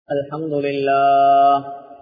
الحمد لله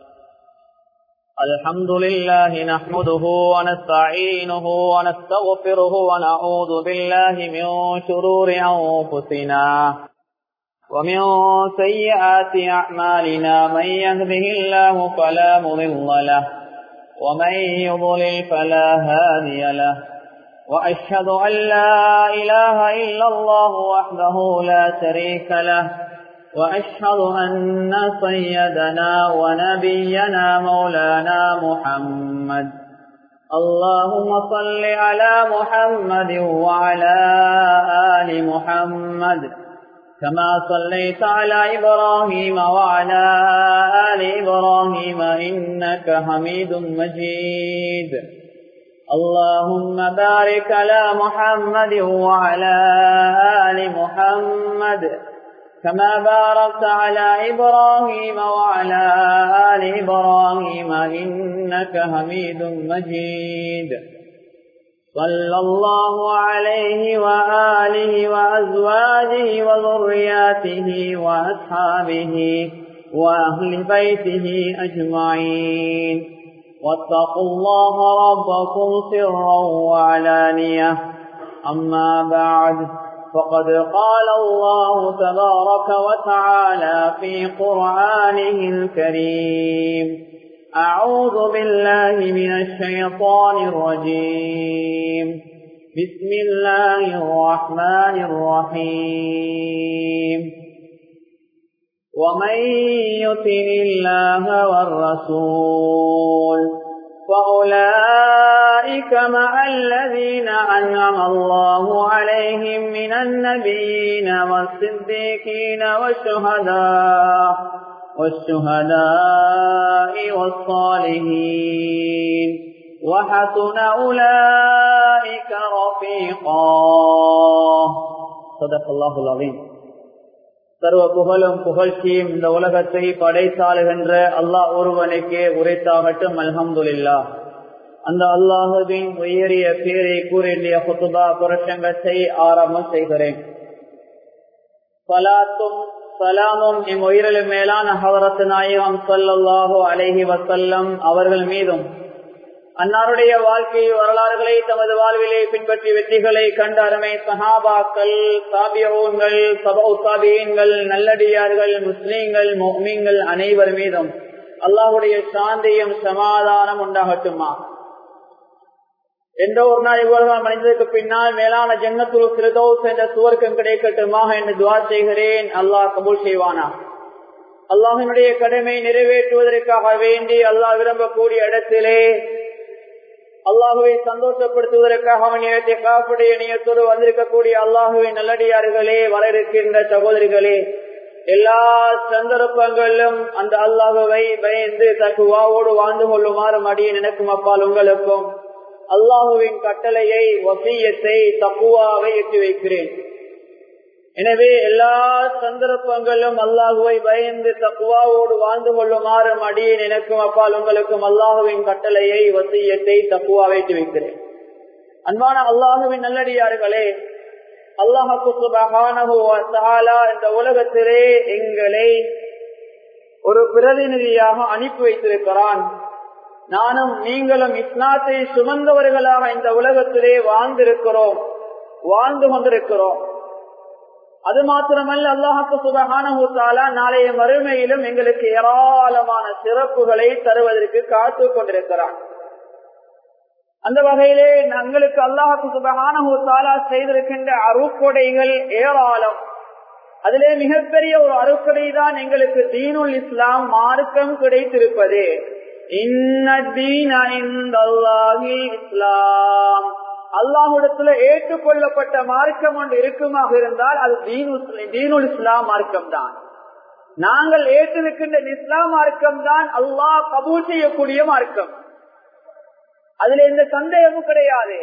الحمد لله نحمده ونستعينه ونستغفره ونعوذ بالله من شرور أنفسنا ومن سيئات أعمالنا من يهده الله فلا مضل له ومن يضلل فلا هادي له وأشهد أن لا إله إلا الله وحده لا شريك له وأشهد أن سيدنا ونبينا مولانا محمد اللهم صل على محمد وعلى آل محمد كما صليت على إبراهيم وعلى آل إبراهيم إنك حميد مجيد اللهم بارك على محمد وعلى آل محمد كما باركت على إبراهيم وعلى آل إبراهيم إنك حميد مجيد صلى الله عليه وآله وأزواجه وذرياته وأصحابه وأهل بيته أجمعين واتقوا الله ربكم سرا وعلانية أما بعد فقد قال الله تبارك وتعالى في قرآنه الكريم أعوذ بالله من الشيطان الرجيم بسم الله الرحمن الرحيم ومن يطن الله والرسول فأولئك مع الذين أنعم الله عليهم من النبيين والصديقين والشهداء والشهداء والصالحين وحسن أولئك رفيقا صدق الله العظيم சர்வ புகழும் புகழ்ச்சியும் இந்த உலகத்தை படைத்தாளுகின்ற அல்லாஹ் ஒருவனுக்கே உரைத்தாகட்டும் அல்ஹம்துல்லா அந்த அல்லாஹுவின் உயரிய பேரை கூறிய குத்துபா புரட்சங்கத்தை ஆரம்பம் செய்கிறேன் பலாத்தும் சலாமும் எம் உயிரிலும் மேலான ஹவரத்து நாயகம் சொல்லல்லாஹோ அலைஹி வசல்லம் அவர்கள் மீதும் அன்னாருடைய வாழ்க்கை வரலாறுகளை தமது வாழ்விலே பின்பற்றி வெற்றிகளை கண்ட அருமை சஹாபாக்கள் சாபியோன்கள் சபௌசாபியன்கள் நல்லடியார்கள் முஸ்லீம்கள் மொமீன்கள் அனைவர் மீதும் அல்லாஹுடைய சாந்தியும் சமாதானம் உண்டாகட்டுமா என்ற ஒரு நாள் இவ்வளவு மனிதருக்கு பின்னால் மேலான ஜன்னத்துரு கிருதோஸ் என்ற சுவர்க்கம் கிடைக்கட்டுமாக என்று துவா செய்கிறேன் அல்லாஹ் கபூல் செய்வானா அல்லாஹினுடைய கடமை நிறைவேற்றுவதற்காக வேண்டி அல்லாஹ் விரும்பக்கூடிய இடத்திலே அல்லாஹுவை சந்தோஷப்படுத்துவதற்காக அவன் நியத்தை காப்புடைய நியத்தோடு வந்திருக்கக்கூடிய அல்லாஹுவின் நல்லடியார்களே வர இருக்கின்ற சகோதரிகளே எல்லா சந்தர்ப்பங்களிலும் அந்த அல்லாஹுவை பயந்து தக்குவாவோடு வாழ்ந்து கொள்ளுமாறு மடிய நினைக்கும் அப்பால் உங்களுக்கும் அல்லாஹுவின் கட்டளையை வசியத்தை தக்குவாவை எட்டி வைக்கிறேன் எனவே எல்லா சந்தர்ப்பங்களும் அல்லாஹுவை பயந்து தக்குவாவோடு வாழ்ந்து கொள்ளுமாறு மடியை நினைக்கும் அப்பால் உங்களுக்கும் அல்லாஹுவின் கட்டளையை வசியத்தை தக்குவாவை வைக்கிறேன் அன்பான அல்லாஹுவின் நல்லடியார்களே அல்லாஹு இந்த உலகத்திலே எங்களை ஒரு பிரதிநிதியாக அனுப்பி வைத்திருக்கிறான் நானும் நீங்களும் இஸ்லாத்தை சுமந்தவர்களாக இந்த உலகத்திலே வாழ்ந்திருக்கிறோம் வாழ்ந்து கொண்டிருக்கிறோம் அது மாத்திரமல்ல அல்லாஹாக்கு சுபகான நாளைய மறுமையிலும் எங்களுக்கு ஏராளமான சிறப்புகளை தருவதற்கு காத்து கொண்டிருக்கிறான் அந்த வகையிலே எங்களுக்கு அல்லாஹாக்கு சுபகான செய்திருக்கின்ற அருக்கொடைகள் ஏராளம் அதிலே மிகப்பெரிய ஒரு அருக்கொடை தான் எங்களுக்கு தீனுல் இஸ்லாம் மார்க்கம் கிடைத்திருப்பது இஸ்லாம் அல்லாஹுடத்துல ஏற்றுக்கொள்ளப்பட்ட மார்க்கம் ஒன்று இருக்குமாக இருந்தால் அது தீனுல் இஸ்லாம் மார்க்கம் தான் நாங்கள் ஏற்றிருக்கின்ற இஸ்லாம் மார்க்கம் தான் அல்லாஹ் கபூல் செய்யக்கூடிய மார்க்கம் அதுல எந்த சந்தேகமும் கிடையாது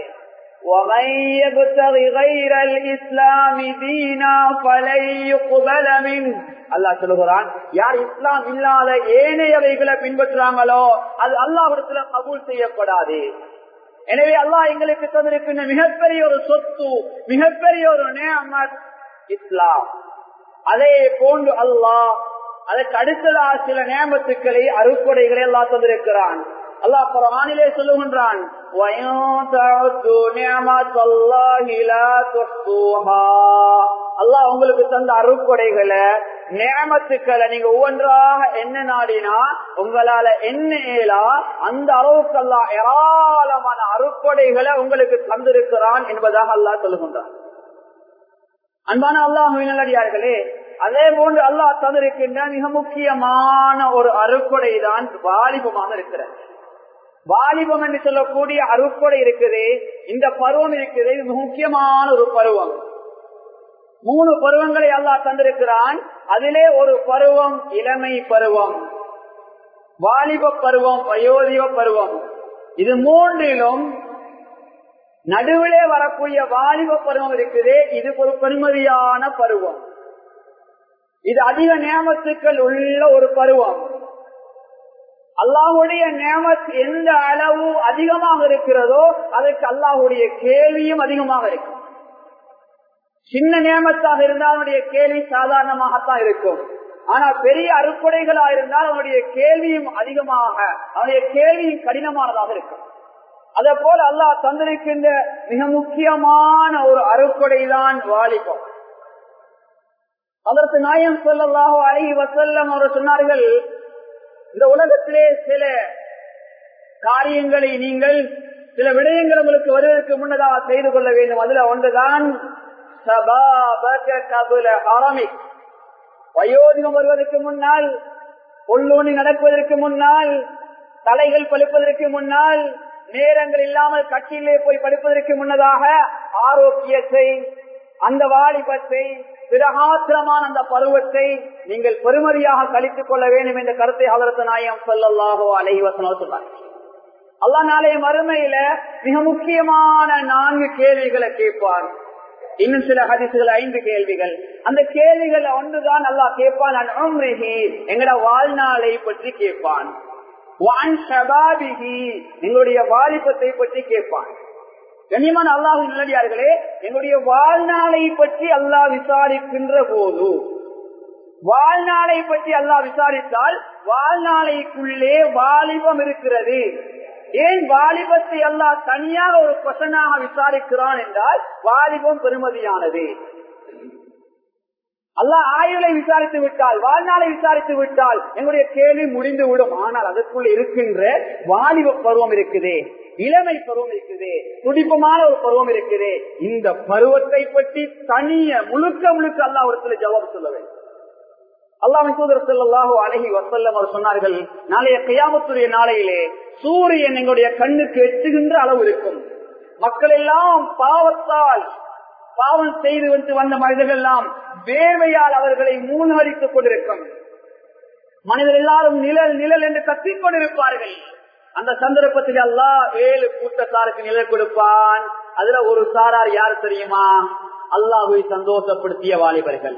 அல்லாஹ் சொல்லுகிறான் யார் இஸ்லாம் இல்லாத ஏனையவைகளை பின்பற்றுறாங்களோ அது அல்லாஹிடத்துல கபூல் செய்யப்படாது எனவே அல்லாஹ் எங்களுக்கு தந்திருக்கின்ற மிகப்பெரிய ஒரு சொத்து மிகப்பெரிய ஒரு நேமத் இஸ்லாம் அதே போன்று அல்லாஹ் அதற்கு அடுத்ததா சில நேமத்துக்களை அறுப்படைகளை எல்லாம் தந்திருக்கிறான் அல்லாஹ் குரானிலே சொல்லுகின்றான் அல்லாஹ் உங்களுக்கு தந்த அருப்படைகளை நேமத்துக்களை நீங்க ஒவ்வொன்றாக என்ன நாடினா உங்களால என்ன ஏலா அந்த அளவுக்கு அல்லாஹ் ஏராளமான அருப்படைகளை உங்களுக்கு தந்திருக்கிறான் என்பதாக அல்லாஹ் சொல்லுகின்றான் அன்பான அல்லாஹ் நல்லடியார்களே அதே போன்று அல்லாஹ் தந்திருக்கின்ற மிக முக்கியமான ஒரு அறுப்படை தான் வாலிபமாக இருக்கிறது வாலிபம் என்று சொல்லக்கூடிய அறுப்படை இருக்குது இந்த பருவம் இருக்குது இது முக்கியமான ஒரு பருவம் மூணு பருவங்களை அல்லாஹ் தந்திருக்கிறான் அதிலே ஒரு பருவம் இளமை பருவம் வாலிப பருவம் வயோதிப பருவம் இது மூன்றிலும் நடுவிலே வரக்கூடிய வாலிப பருவம் இருக்குது இது ஒரு பெருமதியான பருவம் இது அதிக நியமத்துக்கள் உள்ள ஒரு பருவம் அல்லாஹுடைய நியமத் எந்த அளவு அதிகமாக இருக்கிறதோ அதற்கு அல்லாஹுடைய கேள்வியும் அதிகமாக இருக்கும் சின்ன நியமத்தாக இருந்தால் அவனுடைய கேள்வி சாதாரணமாகத்தான் இருக்கும் ஆனா பெரிய அறுப்படைகளா இருந்தால் அவனுடைய கேள்வியும் அதிகமாக அவனுடைய கேள்வியும் கடினமானதாக இருக்கும் அதே போல அல்லாஹ் தந்திருக்கின்ற மிக முக்கியமான ஒரு அறுப்படை தான் வாலிபம் அதற்கு நாயம் சொல்லலாக அழகி வசல்லம் அவர் சொன்னார்கள் இந்த உலகத்திலே சில காரியங்களை நீங்கள் சில விடயங்கள் உங்களுக்கு வருவதற்கு முன்னதாக செய்து கொள்ள வேண்டும் அதுல ஒன்றுதான் வயோதிகம் வருவதற்கு முன்னால் உள்ளூனி நடப்பதற்கு முன்னால் தலைகள் பழுப்பதற்கு முன்னால் நேரங்கள் இல்லாமல் கட்சியிலே போய் படிப்பதற்கு முன்னதாக ஆரோக்கியத்தை அந்த வாலிபத்தை பிரகாத்திரமான அந்த பருவத்தை நீங்கள் பெருமதியாக கழித்துக் கொள்ள வேண்டும் என்ற கருத்தை அவரது நாயம் சொல்லல்லாகோ அலைவசனோ சொன்னார் அல்லா நாளைய மறுமையில மிக முக்கியமான நான்கு கேள்விகளை கேட்பார் இன்னும் சில ஹதிசுகள் ஐந்து கேள்விகள் அந்த கேள்விகள் ஒன்றுதான் நல்லா கேட்பான் எங்கட வாழ்நாளை பற்றி கேட்பான் எங்களுடைய வாலிபத்தை பற்றி கேட்பான் கண்ணியமான அல்லாஹு நல்லடியார்களே எங்களுடைய வாழ்நாளை பற்றி அல்லாஹ் விசாரிக்கின்ற போது வாழ்நாளை பற்றி அல்லாஹ் விசாரித்தால் வாழ்நாளைக்குள்ளே வாலிபம் இருக்கிறது ஏன் வாலிபத்தை அல்லாஹ் தனியாக ஒரு கொசனாக விசாரிக்கிறான் என்றால் வாலிபம் பெருமதியானது அல்லாஹ் ஆயுளை விசாரித்து விட்டால் வாழ்நாளை விசாரித்து விட்டால் எங்களுடைய கேள்வி முடிந்து விடும் ஆனால் அதற்குள் இருக்கின்ற வாலிப பருவம் இருக்குதே இளமை பருவம் இருக்குது துடிப்பமான ஒரு பருவம் இருக்குது இந்த பருவத்தை பற்றி தனிய முழுக்க முழுக்க அல்லா ஒரு ஜவாப் சொல்ல வேண்டும் அல்லாஹ் சூதர் செல்லாஹோ அழகி வசல்லம் அவர் சொன்னார்கள் நாளைய கையாமத்துடைய நாளையிலே சூரியன் எங்களுடைய கண்ணுக்கு எட்டுகின்ற அளவு இருக்கும் மக்கள் எல்லாம் பாவத்தால் பாவம் செய்து வந்து வந்த மனிதர்கள் எல்லாம் வேர்வையால் அவர்களை மூழ்கடித்துக் கொண்டிருக்கும் மனிதர் எல்லாரும் நிழல் நிழல் என்று கத்திக் கொண்டிருப்பார்கள் அந்த சந்தர்ப்பத்தில் அல்லா ஏழு கூட்டத்தாருக்கு நிழல் கொடுப்பான் அதுல ஒரு சாரார் யார் தெரியுமா அல்லாஹுவை சந்தோஷப்படுத்திய வாலிபர்கள்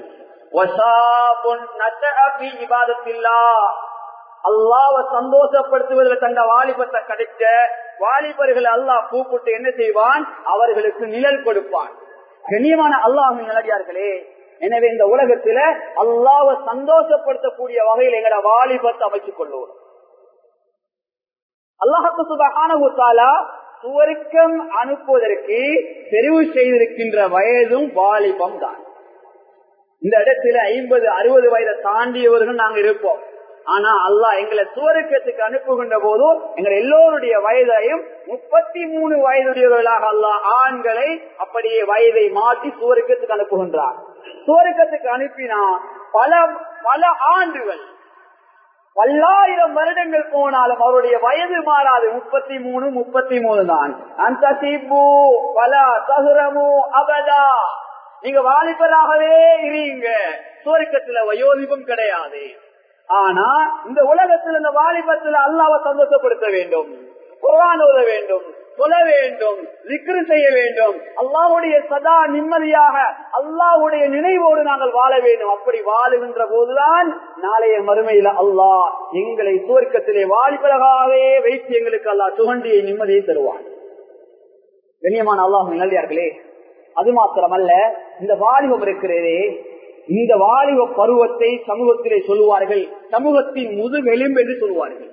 அல்லாவ சந்தோஷப்படுத்துவதில் தந்த வாலிபத்தை கிடைச்ச வாலிபர்கள் அல்லாஹ் கூப்பிட்டு என்ன செய்வான் அவர்களுக்கு நிழல் கொடுப்பான் கண்ணியமான அல்லாஹின் நிலடியார்களே எனவே இந்த உலகத்தில அல்லாவை சந்தோஷப்படுத்தக்கூடிய வகையில் எங்கட வாலிபத்தை அமைச்சுக் கொள்ளுவோம் அல்லாஹு சுபகான சுவருக்கம் அனுப்புவதற்கு தெரிவு செய்திருக்கின்ற வயதும் வாலிபம் தான் இந்த இடத்துல ஐம்பது அறுபது வயதை தாண்டியவர்கள் நாங்க இருப்போம் ஆனா அல்லாஹ் எங்களை சுவருக்கத்துக்கு அனுப்புகின்ற போதும் எங்கள் எல்லோருடைய வயதையும் முப்பத்தி மூணு வயதுடையவர்களாக அல்லாஹ் ஆண்களை அப்படியே வயதை மாற்றி சுவருக்கத்துக்கு அனுப்புகின்றார் சுவருக்கத்துக்கு அனுப்பினா பல பல ஆண்டுகள் பல்லாயிரம் வருடங்கள் போனாலும் அவருடைய வயது மாறாது முப்பத்தி மூணு முப்பத்தி மூணு தான் அந்த தீபு பல தகுரமு அபதா நீங்க வாலிபராகவே இருங்க சுவர்க்கத்துல வயோதிபம் கிடையாது ஆனா இந்த உலகத்தில் இந்த வாலிபத்தில் அல்லாவை சந்தோஷப்படுத்த வேண்டும் குரான் ஓத வேண்டும் சொல்ல வேண்டும் விக்ரு செய்ய வேண்டும் அல்லாவுடைய சதா நிம்மதியாக அல்லாவுடைய நினைவோடு நாங்கள் வாழ வேண்டும் அப்படி வாழுகின்ற போதுதான் நாளைய மறுமையில அல்லாஹ் எங்களை சுவர்க்கத்திலே வாலிபரகாவே வைத்து எங்களுக்கு அல்லாஹ் சுகண்டியை நிம்மதியை தருவான் கண்ணியமான அல்லாஹ் நல்லியார்களே அது மாத்திரமல்ல இந்த வாலிபம் இருக்கிறதே இந்த வாலிப பருவத்தை சமூகத்திலே சொல்லுவார்கள் சமூகத்தின் முதுகெலும்பு என்று சொல்லுவார்கள்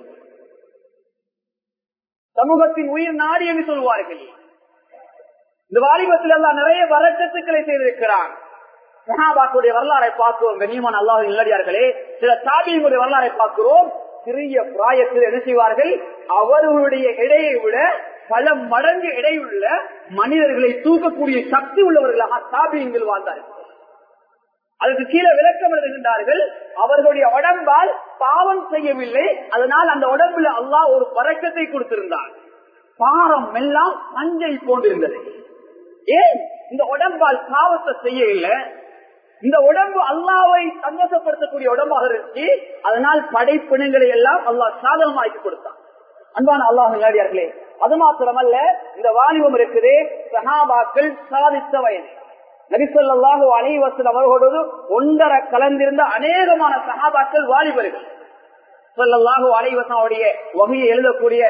சமூகத்தின் உயிர் நாடி என்று சொல்லுவார்கள் இந்த வாலிபத்தில் எல்லாம் நிறைய வரக்கத்துக்களை செய்திருக்கிறான் சஹாபாக்களுடைய வரலாறை பார்க்கிறோம் கண்ணியமான அல்லாஹ் இல்லடியார்களே சில தாபியங்களுடைய வரலாறை பார்க்கிறோம் சிறிய பிராயத்தில் என்ன செய்வார்கள் அவர்களுடைய எடையை விட பல மடங்கு எடையுள்ள மனிதர்களை தூக்கக்கூடிய சக்தி உள்ளவர்களாக தாபியங்கள் வாழ்ந்தார்கள் அதுக்கு கீழே விளக்கம் எழுதுகின்றார்கள் அவர்களுடைய உடம்பால் பாவம் செய்யவில்லை அதனால் அந்த உடம்புல அல்லாஹ் ஒரு பறக்கத்தை கொடுத்திருந்தார் பாரம் எல்லாம் மஞ்சை போன்றிருந்தது ஏன் இந்த உடம்பால் பாவத்தை செய்ய இல்லை இந்த உடம்பு அல்லாவை சந்தோஷப்படுத்தக்கூடிய உடம்பாக இருந்துச்சு அதனால் படைப்பினங்களை எல்லாம் அல்லாஹ் சாதகமாக்கி கொடுத்தான் அன்பான அல்லாஹ் நேடியார்களே அது மாத்திரமல்ல இந்த வாலிபம் இருக்குதே சஹாபாக்கள் சாதித்த வயது நபிசல்லாஹு அலைவசன் அவர்களோடு ஒன்றரை கலந்திருந்த அநேகமான சகாபாக்கள் வாலிபர்கள் சொல்லல்லாஹு அலைவசன் அவருடைய வகையை எழுதக்கூடிய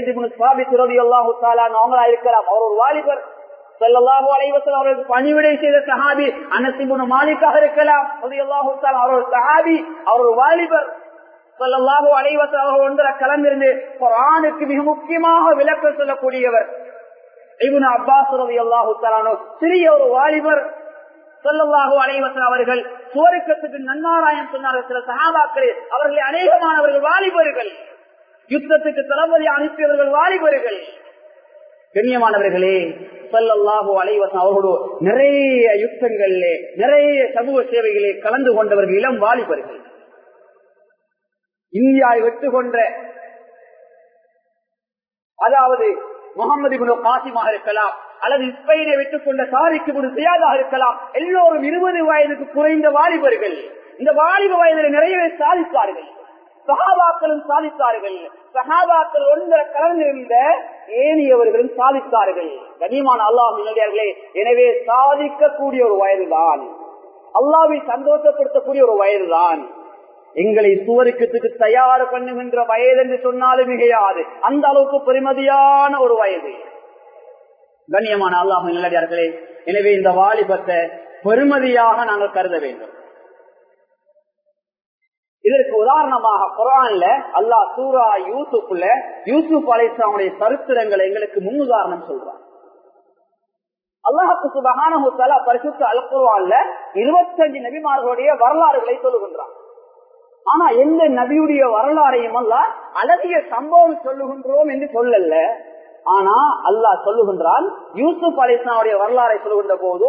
அவங்களா இருக்கலாம் அவர் ஒரு வாலிபர் சொல்லல்லாஹு அலைவசன் அவர்களுக்கு பணிவிடை செய்த சஹாபி அனசிமுன மாலிக்காக இருக்கலாம் அவர் ஒரு சஹாபி அவர் ஒரு வாலிபர் சொல்லல்லாஹு அலைவசன் அவர்கள் ஒன்றரை கலந்திருந்து குரானுக்கு மிக முக்கியமாக விளக்கம் சொல்லக்கூடியவர் இவனு அப்பாஸ் ரவி அல்லாஹு தலானோ சிறிய ஒரு வாலிபர் சொல்லல்லாஹு அலைவசன் அவர்கள் சுவருக்கத்துக்கு நன்மாராயம் சொன்னார்கள் சில சகாபாக்களே அவர்களை அநேகமானவர்கள் வாலிபர்கள் யுத்தத்துக்கு தளபதி அனுப்பியவர்கள் வாலிபர்கள் கண்ணியமானவர்களே சொல்லல்லாஹு அலைவசன் அவர்களோடு நிறைய யுத்தங்களிலே நிறைய சமூக சேவைகளே கலந்து கொண்டவர்கள் இளம் வாலிபர்கள் இந்தியாவை வெட்டு கொன்ற அதாவது முகமது குனு காசிமாக இருக்கலாம் அல்லது இஸ்பெயினை விட்டுக் கொண்ட சாரிக்கு முன் சியாதாக இருக்கலாம் எல்லோரும் இருபது வயதுக்கு குறைந்த வாலிபர்கள் இந்த வாலிப வயதில் நிறையவே சாதித்தார்கள் சகாபாக்களும் சாதித்தார்கள் சகாபாக்கள் ஒன்றரை கலந்திருந்த ஏனியவர்களும் சாதித்தார்கள் கனிமான அல்லாஹ் நிலையார்களே எனவே சாதிக்கக்கூடிய ஒரு வயதுதான் அல்லாவை சந்தோஷப்படுத்தக்கூடிய ஒரு வயதுதான் எங்களை சுவருக்கத்துக்கு தயார் பண்ணுகின்ற வயது என்று சொன்னாலும் மிகையாது அந்த அளவுக்கு பெருமதியான ஒரு வயது கண்ணியமான அல்லாஹ் நல்லடியார்களே எனவே இந்த வாலிபத்தை பெருமதியாக நாங்கள் கருத வேண்டும் இதற்கு உதாரணமாக குரான்ல அல்லாஹ் சூரா யூசுப்ல யூசுப் அலைசாவுடைய சரித்திரங்களை எங்களுக்கு முன்னுதாரணம் சொல்றான் அல்லாஹுக்கு சுபகான பரிசுத்த அல்குருவான்ல இருபத்தஞ்சு நபிமார்களுடைய வரலாறுகளை சொல்லுகின்றான் ஆனா எந்த நபியுடைய வரலாறையும் அல்ல அழகிய சம்பவம் சொல்லுகின்றோம் என்று சொல்லல ஆனா அல்லாஹ் சொல்லுகின்றான் யூசுப் அலிஸ்லாவுடைய வரலாறை சொல்லுகின்ற போது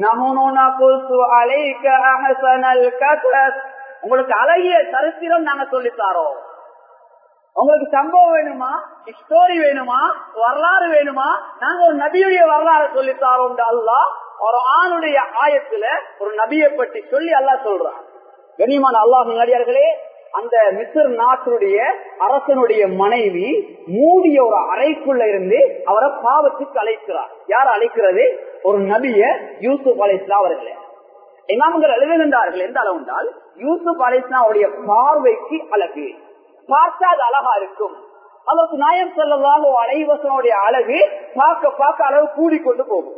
உங்களுக்கு அழகிய சரித்திரம் நாங்க சொல்லித்தாரோம் உங்களுக்கு சம்பவம் வேணுமா ஸ்டோரி வேணுமா வரலாறு வேணுமா நாங்க ஒரு நபியுடைய வரலாறு சொல்லித்தாரோம் அல்லா ஒரு ஆணுடைய ஆயத்துல ஒரு நபியை பற்றி சொல்லி அல்லா சொல்றான் கனிமான அல்லாஹ் நடிகார்களே அந்த மிஸ்ர் நாட்டுடைய அரசனுடைய மனைவி மூடிய ஒரு அறைக்குள்ள இருந்து அவரை பாவத்துக்கு அழைக்கிறார் யார் அழைக்கிறது ஒரு நபிய யூசுப் அலிஸ்லா அவர்களே இமாம்கள் எழுதுகின்றார்கள் எந்த அளவு என்றால் யூசுப் அலிஸ்லாவுடைய பார்வைக்கு அழகு பார்த்தா அது அழகா இருக்கும் அதற்கு நாயம் செல்லதாக அலைவசனுடைய அழகு பார்க்க பார்க்க அளவு கூடிக்கொண்டு போகும்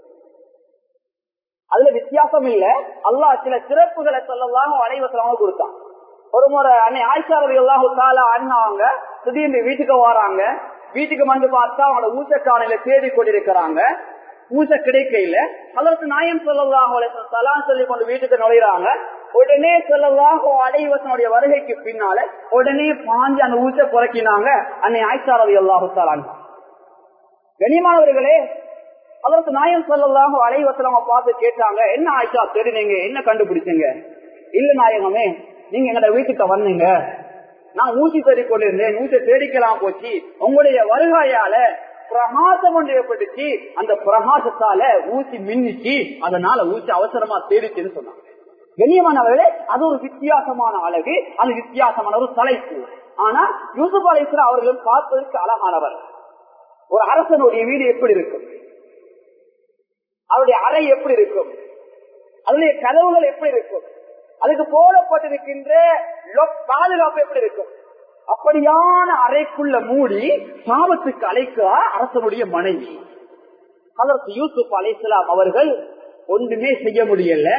அதுல வித்தியாசம் இல்ல அல்லா சில சிறப்புகளை சொல்லலாம் அனைவசமாக கொடுத்தான் ஒரு முறை அன்னை ஆயிஷா ரவி அல்லாஹு தாலா அண்ணாங்க திடீர்னு வீட்டுக்கு வராங்க வீட்டுக்கு வந்து பார்த்தா அவங்களோட ஊசக்கானையில தேடி கொண்டிருக்கிறாங்க ஊச கிடைக்கையில அதற்கு நாயம் சொல்லலாக தலான் சொல்லி கொண்டு வீட்டுக்கு நுழையிறாங்க உடனே சொல்லலாக அடைவசனுடைய வருகைக்கு பின்னால உடனே பாஞ்சு அந்த ஊச குறைக்கினாங்க அன்னை ஆயிஷா ரவி அல்லாஹு தாலான் கனிமானவர்களே அதற்கு நாயம் சொல்லலாக அலைவசலமா பார்த்து கேட்டாங்க என்ன ஆயிஷா தெரிஞ்சீங்க என்ன கண்டுபிடிச்சீங்க இல்ல நாயகமே நீங்க எங்கட வீட்டுக்கு வந்தீங்க நான் ஊசி தேடி கொண்டிருந்தேன் ஊசி தேடிக்கலாம் போச்சு உங்களுடைய வருகாயால பிரகாசம் ஒன்று ஏற்பட்டுச்சு அந்த பிரகாசத்தால ஊசி மின்னிச்சு அதனால ஊசி அவசரமா தேடிச்சுன்னு சொன்னாங்க கண்ணியமானவர்களே அது ஒரு வித்தியாசமான அழகு அது வித்தியாசமான ஒரு தலைப்பு ஆனா யூசுப் அலிஸ்லாம் அவர்களும் பார்ப்பதற்கு அழகானவர் ஒரு அரசனுடைய வீடு எப்படி இருக்கும் அவருடைய அறை எப்படி இருக்கும் அதனுடைய கதவுகள் எப்படி இருக்கும் அதுக்கு போடப்பட்டிருக்கின்ற பாதுகாப்பு எப்படி இருக்கும் அப்படியான அறைக்குள்ள மூடி பாவத்துக்கு அழைக்கிறார் அரசனுடைய மனைவி அதற்கு யூசுப் அலைசலாம் அவர்கள் ஒன்றுமே செய்ய முடியல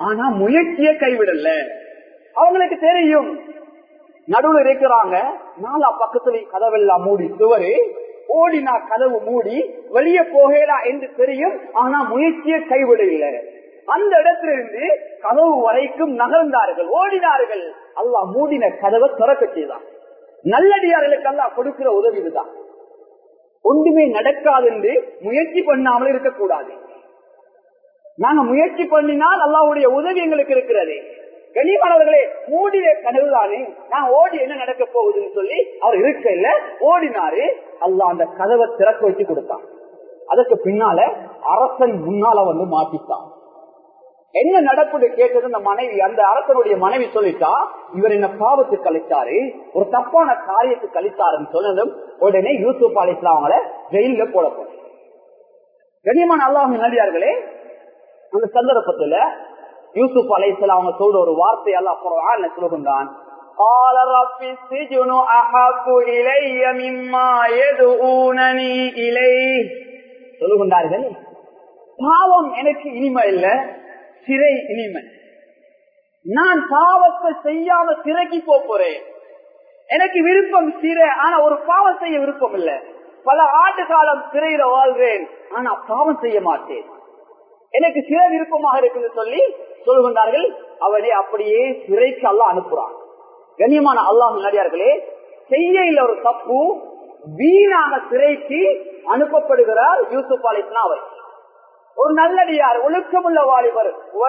ஆனா முயற்சியை கைவிடல அவங்களுக்கு தெரியும் நடுவில் இருக்கிறாங்க நாலா பக்கத்துல கதவெல்லாம் மூடி சுவரு ஓடினா கதவு மூடி வெளியே போகலா என்று தெரியும் ஆனா முயற்சியை கைவிட இல்லை அந்த இடத்திலிருந்து கதவு வரைக்கும் நகர்ந்தார்கள் ஓடினார்கள் அல்லாஹ் மூடின கதவை திறக்க செய்தான் நல்லடியார்களுக்கு அல்லாஹ் கொடுக்கிற உதவி இதுதான் ஒன்றுமே நடக்காது என்று முயற்சி பண்ணாமல் இருக்கக்கூடாது நாங்க முயற்சி பண்ணினால் அல்லாவுடைய உதவி எங்களுக்கு இருக்கிறது கனிமானவர்களே மூடிய கனவுதானே நான் ஓடி என்ன நடக்க போகுதுன்னு சொல்லி அவர் இருக்க இல்ல ஓடினாரு அல்லா அந்த கதவை திறக்க வச்சு கொடுத்தான் அதற்கு பின்னால அரசன் முன்னால வந்து மாட்டித்தான் என்ன நடப்புன்னு கேட்டது அந்த மனைவி அந்த அரசனுடைய மனைவி சொல்லிட்டா இவர் என்ன பாவத்துக்கு கழித்தாரு ஒரு தப்பான காரியத்துக்கு கழித்தாருன்னு சொன்னதும் உடனே யூசுப் அலி இஸ்லாமல ஜெயில போடப்படும் கண்ணியமான அல்லாஹ் நடிகார்களே அந்த சந்தர்ப்பத்துல யூசுப் அலை அவங்க சொல்ற ஒரு வார்த்தை எல்லாம் சொல்லுகின்றான் قال رب السجن أحب إلي مما يدعونني إليه சொல்லுகின்றார்கள் பாவம் எனக்கு இனிமை இல்ல சிறை இனிமை நான் பாவத்தை செய்யாம சிறைக்கு போறேன் எனக்கு விருப்பம் சிறை ஆனா ஒரு பாவம் செய்ய விருப்பம் இல்ல பல ஆண்டு காலம் சிறையில வாழ்றேன் ஆனா பாவம் செய்ய மாட்டேன் எனக்கு சிற விருப்பமாக இருக்குது சொல்லி சொல்லுகின்றார்கள் அவனை அப்படியே சிறைக்கு அல்ல அனுப்புறான் கண்ணியமான அல்லாஹ் நடிகார்களே செய்ய இல்ல ஒரு தப்பு வீணாக சிறைக்கு அனுப்பப்படுகிறார் யூசுப் அலிஸ்லாம் அவர் ஒரு நல்லடியார் ஒழுக்கமுள்ள வாலிபர்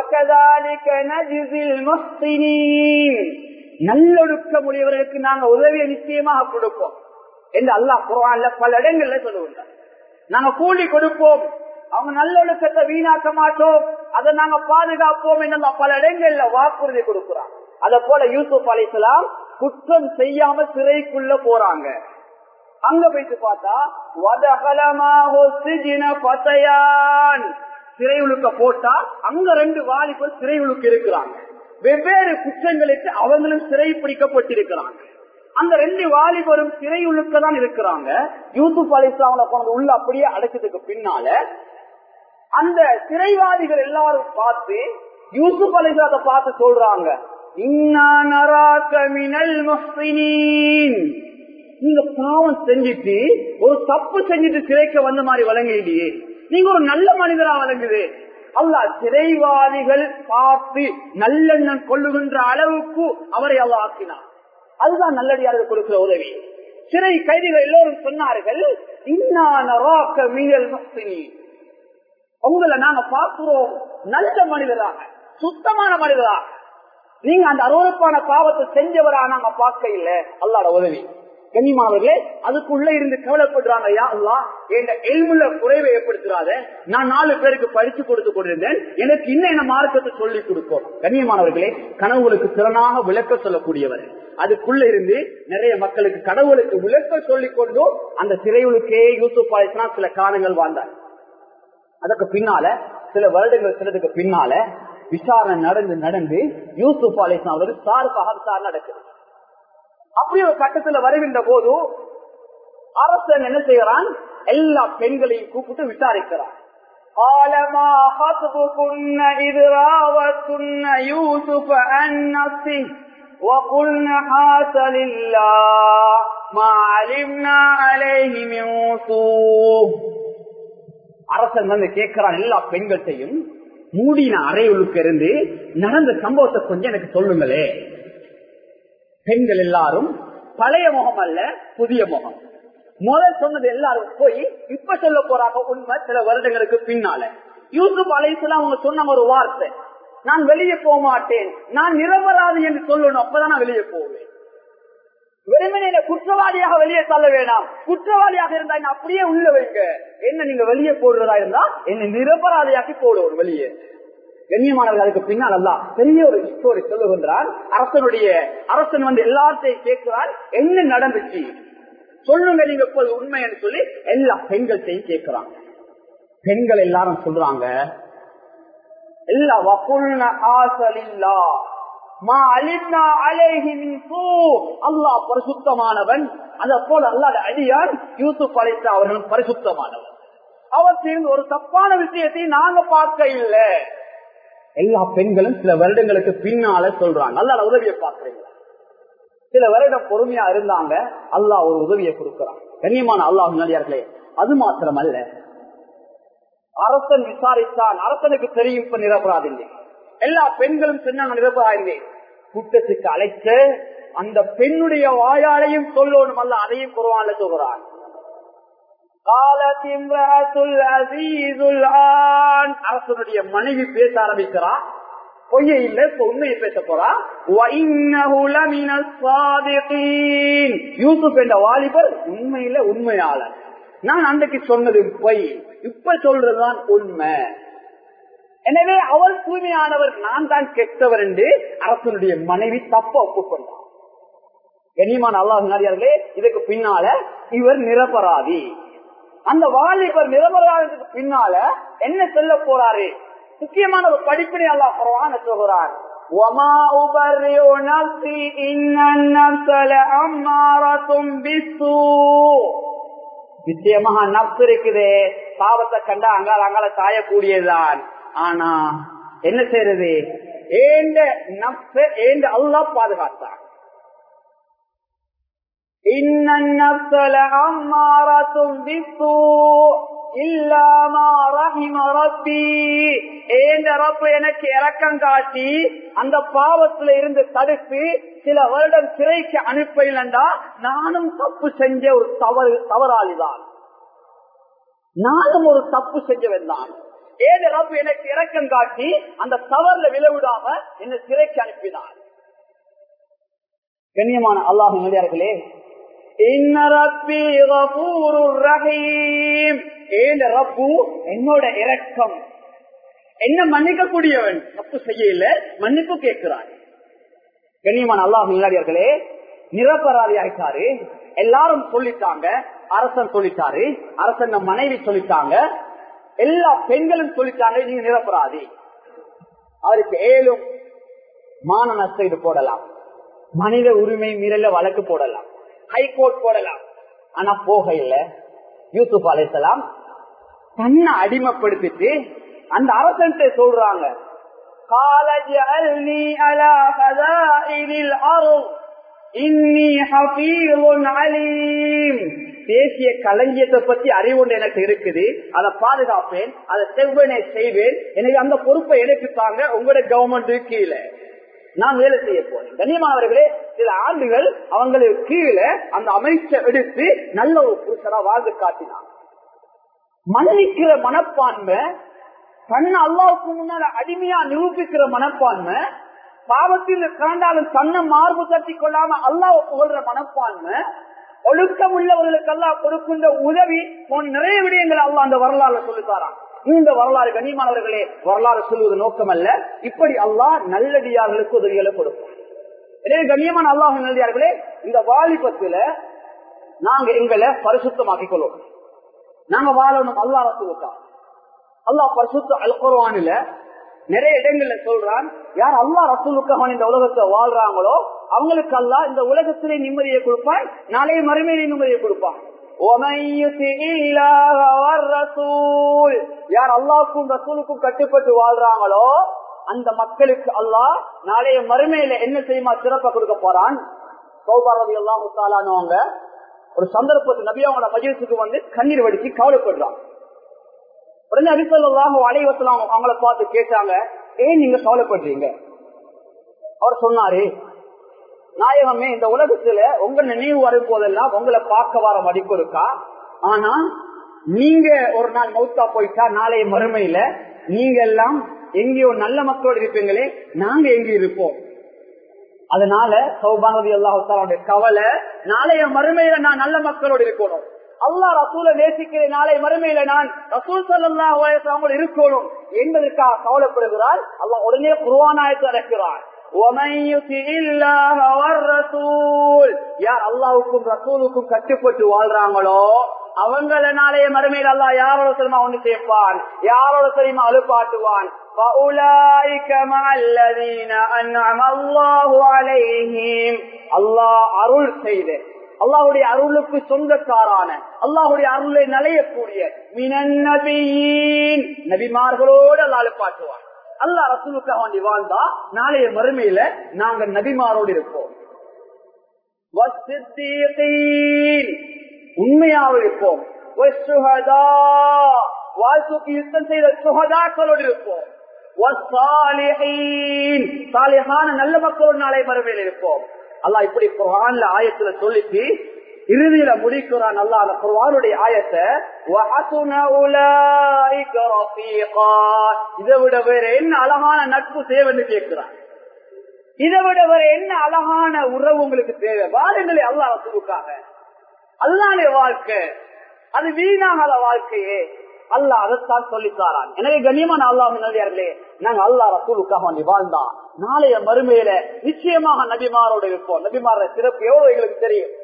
நல்லொழுக்கம் உடையவர்களுக்கு நாங்க உதவியை நிச்சயமாக கொடுப்போம் என்று அல்லாஹ் குரான்ல பல இடங்கள்ல சொல்லுகின்றார் நாங்க கூலி கொடுப்போம் அவங்க நல்லொழுக்கத்தை வீணாக்க மாட்டோம் அதை நாங்க பாதுகாப்போம் என்று பல இடங்கள்ல வாக்குறுதி கொடுக்கிறான் அத போல யூசுப் அலிசலாம் குற்றம் செய்யாம சிறைக்குள்ள போறாங்க அங்க போயிட்டு பார்த்தா பத்தையான் சிறையுழுக்க போட்டா அங்க ரெண்டு வாலிபர் சிறையுழுக்கு இருக்கிறாங்க வெவ்வேறு குற்றங்களுக்கு அவங்களும் சிறை பிடிக்கப்பட்டிருக்கிறாங்க அந்த ரெண்டு வாலிபரும் சிறையுழுக்க தான் இருக்கிறாங்க யூசுப் அலிஸ்லாமல போனது உள்ள அப்படியே அடைச்சதுக்கு பின்னால அந்த சிறைவாதிகள் எல்லாரும் பார்த்து யூசுப் அலிசாத பார்த்து சொல்றாங்க நீங்க பாவம் செஞ்சுட்டு ஒரு தப்பு செஞ்சுட்டு சிறைக்க வந்த மாதிரி வழங்கிடியே நீங்க ஒரு நல்ல மனிதரா வழங்குது அல்லா சிறைவாதிகள் பார்த்து நல்லெண்ணம் கொள்ளுகின்ற அளவுக்கு அவரை அவ ஆக்கினார் அதுதான் நல்லடியார்கள் கொடுக்கிற உதவி சிறை கைதிகள் எல்லோரும் சொன்னார்கள் இன்னா நராக்க மீனல் முஸ்லிமீன் உங்களை நாங்க பார்க்கிறோம் நல்ல மனிதராக சுத்தமான மனிதராக நீங்க அந்த அருவறுப்பான பாவத்தை செஞ்சவரா நாங்க பார்க்க இல்ல அல்லாட உதவி கண்ணியமானவர்களே அதுக்குள்ள இருந்து கவலைப்படுறாங்க யா அல்லா என் எல்முள்ள குறைவை ஏற்படுத்துறாத நான் நாலு பேருக்கு படிச்சு கொடுத்து கொண்டிருந்தேன் எனக்கு இன்னும் என்ன மார்க்கத்தை சொல்லி கொடுக்கும் கண்ணியமானவர்களே கனவுகளுக்கு திறனாக விளக்க சொல்லக்கூடியவர் அதுக்குள்ள இருந்து நிறைய மக்களுக்கு கடவுளுக்கு விளக்க சொல்லிக் கொண்டு அந்த சிறையுளுக்கே யூசுப் ஆயிடுச்சுனா சில காலங்கள் வாழ்ந்தார் அதுக்கு பின்னால சில வருடங்கள் சிலதுக்கு பின்னால விசாரணை நடந்து நடந்து யூசுப் அலிஸ்லாம் அவர்கள் சார்பாக விசாரணை நடக்குது அப்படி ஒரு கட்டத்துல வருகின்ற போது அரசன் என்ன செய்யறான் எல்லா பெண்களையும் கூப்பிட்டு விசாரிக்கிறான் قال ما خطبكن إذ راوتن يوسف عن نفسه وقلن حاس لله ما علمنا عليه من سوء அரசன் வந்து கேட்கிறான் எல்லா பெண்கள்கிட்டையும் மூடின அறையுளுக்கு இருந்து நடந்த சம்பவத்தை கொஞ்சம் எனக்கு சொல்லுங்களே பெண்கள் எல்லாரும் பழைய முகம் அல்ல புதிய முகம் முதல் சொன்னது எல்லாரும் போய் இப்ப சொல்ல போறாங்க உண்மை சில வருடங்களுக்கு பின்னால யூசுப் அலைசலாம் அவங்க சொன்ன ஒரு வார்த்தை நான் வெளியே போக மாட்டேன் நான் நிரபராதி என்று சொல்லணும் அப்பதான் நான் வெளியே போவேன் வெறுமனே குற்றவாளியாக வெளியே தள்ள வேணாம் குற்றவாளியாக இருந்தா என்ன அப்படியே உள்ள வைங்க என்ன நீங்க வெளியே போடுறதா இருந்தா என்ன நிரபராதியாக்கி போடுவோம் வெளியே கண்ணியமானவர்கள் அதுக்கு பின்னால் அல்ல பெரிய ஒரு ஸ்டோரி சொல்லுகின்றார் அரசனுடைய அரசன் வந்து எல்லாத்தையும் கேட்கிறார் என்ன நடந்துச்சு சொல்லுங்க நீங்க இப்போது உண்மைன்னு சொல்லி எல்லா பெண்கள்கிட்டையும் கேட்கிறாங்க பெண்கள் எல்லாரும் சொல்றாங்க எல்லா வகுல்ன ஆசலில்லா அல்லாஹ் பரிசுத்தமானவன் அத போல அல்லாத அடியான் யூசுப் அழைத்த அவர்கள் பரிசுத்தமானவன் அவர் சேர்ந்து ஒரு தப்பான விஷயத்தை நாங்க பார்க்க இல்லை எல்லா பெண்களும் சில வருடங்களுக்கு பின்னால சொல்றாங்க அல்லாட உதவியை பாக்குறீங்களா சில வருடம் பொறுமையா இருந்தாங்க அல்லாஹ் ஒரு உதவியை கொடுக்கிறான் கண்ணியமான அல்லாஹ் நடிகார்களே அது மாத்திரம் அல்ல அரசன் விசாரித்தான் அரசனுக்கு தெரியும் இப்ப நிரபராதில்லை எல்லா பெண்களும் சொன்னாங்க நிரபராதில்லை கூட்டத்துக்கு அழைத்த அந்த பெண்ணுடைய வாயாலையும் சொல்லணும் அல்ல அதையும் குருவான சொல்கிறான் அரசனுடைய மனைவி பேச ஆரம்பிக்கிறா பொய்ய இல்ல இப்ப உண்மையை பேச போறா யூசுப் என்ற வாலிபர் உண்மையில உண்மையாளர் நான் அன்றைக்கு சொன்னது பொய் இப்ப சொல்றதுதான் உண்மை எனவே அவர் தூய்மையானவர் நான் தான் கெட்டவர் என்று அரசனுடைய மனைவி தப்ப ஒப்புக்கொண்டார் கண்ணியமான அல்லாஹ் நாடியார்களே இதுக்கு பின்னால இவர் நிரபராதி அந்த வாலிபர் நிரபராதத்துக்கு பின்னால என்ன சொல்ல போறாரு முக்கியமான ஒரு படிப்பினை அல்லாஹ் பரவான சொல்கிறார் وما أبرئ نفسي إن النفس لأمارة بالسوء நிச்சயமாக நப்சு இருக்குதே பாவத்தை கண்டா அங்கால அங்கால சாயக்கூடியதுதான் ஆனா என்ன செய்யறது ஏண்ட நப்ச ஏண்ட அல்லா பாதுகாத்தான் எனக்கு இறக்கம் காட்டி அந்த பாவத்துல இருந்து தடுத்து சில வருடம் சிறைக்கு அனுப்பலண்டா நானும் தப்பு செஞ்ச ஒரு தவறு தவறாளிதான் நானும் ஒரு தப்பு செஞ்சவன் தான் ஏது ரப்பு எனக்கு இறக்கம் காட்டி அந்த தவறுல விளைவிடாம என்ன சிறைக்கு அனுப்பினார் கண்ணியமான அல்லாஹ் நடிகார்களே என்னோட இரக்கம் என்ன மன்னிக்க கூடியவன் தப்பு செய்யல மன்னிப்பு கேட்கிறார் கண்ணியமான அல்லாஹ் முன்னாடியார்களே நிரபராதி ஆயிட்டாரு எல்லாரும் சொல்லிட்டாங்க அரசன் சொல்லிட்டாரு அரசன் மனைவி சொல்லிட்டாங்க எல்லா பெண்களும் சொல்லிட்டாங்க நீங்க நிரபராதி அவருக்கு ஏழும் மான நஷ்டம் போடலாம் மனித உரிமை மீறல வழக்கு போடலாம் ஹைகோர்ட் போடலாம் ஆனா போக இல்ல யூசுப் அலைசலாம் தன்னை அடிமைப்படுத்திட்டு அந்த அரசன் சொல்றாங்க தேசிய களஞ்சியத்தை பத்தி அறிவுண்டு எனக்கு இருக்குது அதை பாதுகாப்பேன் அதை செவ்வனை செய்வேன் எனக்கு அந்த பொறுப்பை எனக்கு தாங்க உங்களுடைய கவர்மெண்ட் கீழே நான் வேலை செய்ய போறேன் கண்ணியமானவர்களே சில ஆண்டுகள் அவங்களுக்கு கீழே அந்த அமைச்சர் எடுத்து நல்ல ஒரு புருஷரா வாழ்ந்து காட்டினான் மன்னிக்கிற மனப்பான்மை தன்னை அல்லாவுக்கு முன்னால அடிமையா நிரூபிக்கிற மனப்பான்மை பாவத்தில் கலந்தாலும் தன்னை மார்பு தட்டி கொள்ளாம அல்லாவை புகழ்ற மனப்பான்மை ஒழுக்கம் உள்ளவர்களுக்கு எல்லாம் கொடுக்கின்ற உதவி போன்ற நிறைய விடயங்களை அல்லா அந்த வரலாறு சொல்லித்தாரான் இந்த வரலாறு கண்ணியமானவர்களே வரலாறு சொல்வது நோக்கம் அல்ல இப்படி அல்லாஹ் நல்லடியார்களுக்கு உதவிகளை கொடுப்பார் எனவே கண்ணியமான அல்லாஹ் நல்லடியார்களே இந்த வாலிபத்துல நாங்க எங்களை பரிசுத்தமாக்கிக் கொள்வோம் நாங்க வாழணும் அல்லா ரசூலுக்கா அல்லாஹ் பரிசுத்த அல்குர்வானில நிறைய இடங்கள்ல சொல்றான் யார் அல்லா ரசூலுக்காக இந்த உலகத்தை வாழ்றாங்களோ அவங்களுக்கு அல்லா இந்த உலகத்திலே நிம்மதியை கொடுப்பான் நாளைய மறுமையிலே நிம்மதியை கொடுப்பான் யார் அல்லாவுக்கும் ரசூலுக்கும் கட்டுப்பட்டு வாழ்றாங்களோ அந்த மக்களுக்கு அல்லாஹ் நாளைய மறுமையில என்ன செய்யுமா சிறப்பா கொடுக்க போறான் சௌபாரதி எல்லாம் முத்தாலானவங்க ஒரு சந்தர்ப்பத்து நபி அவங்களோட மஜிசுக்கு வந்து கண்ணீர் வடிச்சு கவலைப்படுறாங்க உடனே அபிசல்லாக அலைவசலாம் அவங்கள பார்த்து கேட்டாங்க ஏன் நீங்க கவலைப்படுறீங்க அவர் சொன்னாரு நாயகமே இந்த உலகத்துல உங்க நினைவு வரும் போதெல்லாம் உங்களை பார்க்க வர மதிப்பு இருக்கா ஆனா நீங்க ஒரு நாள் மௌத்தா போயிட்டா நாளைய மறுமையில நீங்க எல்லாம் எங்கேயோ நல்ல மக்களோடு இருப்பீங்களே நாங்க எங்க இருப்போம் அதனால சௌபானதி அல்லாஹாலுடைய கவலை நாளைய மறுமையில நான் நல்ல மக்களோடு இருக்கணும் அல்லா ரசூல நேசிக்கிற நாளை மறுமையில நான் ரசூல் சல்லா இருக்கணும் என்பதற்காக கவலைப்படுகிறார் அல்லாஹ் உடனே குருவானாயத்தை அடைக்கிறார் யார் அல்லாவுக்கும் ரசூலுக்கும் கட்டுப்பட்டு வாழ்றாங்களோ அவங்கள நாளைய மறுமையில் அல்லா யாரோட தெரியுமா ஒண்ணு சேர்ப்பான் யாரோட தெரியுமா அழுப்பாட்டுவான் அல்லாஹ் அருள் செய்த அல்லாஹுடைய அருளுக்கு சொந்தக்காரான அல்லாஹுடைய அருளை நலையக்கூடிய நபிமார்களோடு அல்லா அழுப்பாட்டுவான் அல்லா ரசூலுக்காக வேண்டி வாழ்ந்தா நாளைய மறுமையில நாங்க நபிமாரோடு இருப்போம் வஸ்ஸித்தீகீன், உண்மையாக இருப்போம் வஸ்ஸுஹதா, வாழ்க்கைக்கு யுத்தம் செய்த சுகதாக்களோடு இருப்போம் வஸ்ஸாலிஹீன், சாலிஹான நல்ல மக்களோடு நாளை மறுமையில் இருப்போம் அல்லாஹ் இப்படி குர்ஆன்ல ஆயத்துல சொல்லிட்டு இறுதியில முடிக்கிறான் அல்லா அந்த குர்ஆனுடைய ஆயத்தை "வஹசுன உலாயிக ரஃபீகா." இதை விட வேற என்ன அழகான நட்பு தேவைன்னு கேட்கிறான் இதை விட வேற என்ன அழகான உறவு உங்களுக்கு தேவை வாருங்களே அல்லா ரசூலுக்காக அல்லாடைய வாழ்க்கை அது வீணாகாத வாழ்க்கையே அல்லாஹ் அதைத்தான் சொல்லித்தாரான் எனவே கண்ணியமான அல்லாஹ் நபியார்களே நாங்க அல்லா ரசூலுக்காக வேண்டி வாழ்ந்தா நாளைய மறுமையில நிச்சயமாக நபிமாரோடு இருப்போம் நபிமார சிறப்பு எவ்வளவு எங்களுக்கு தெரியும்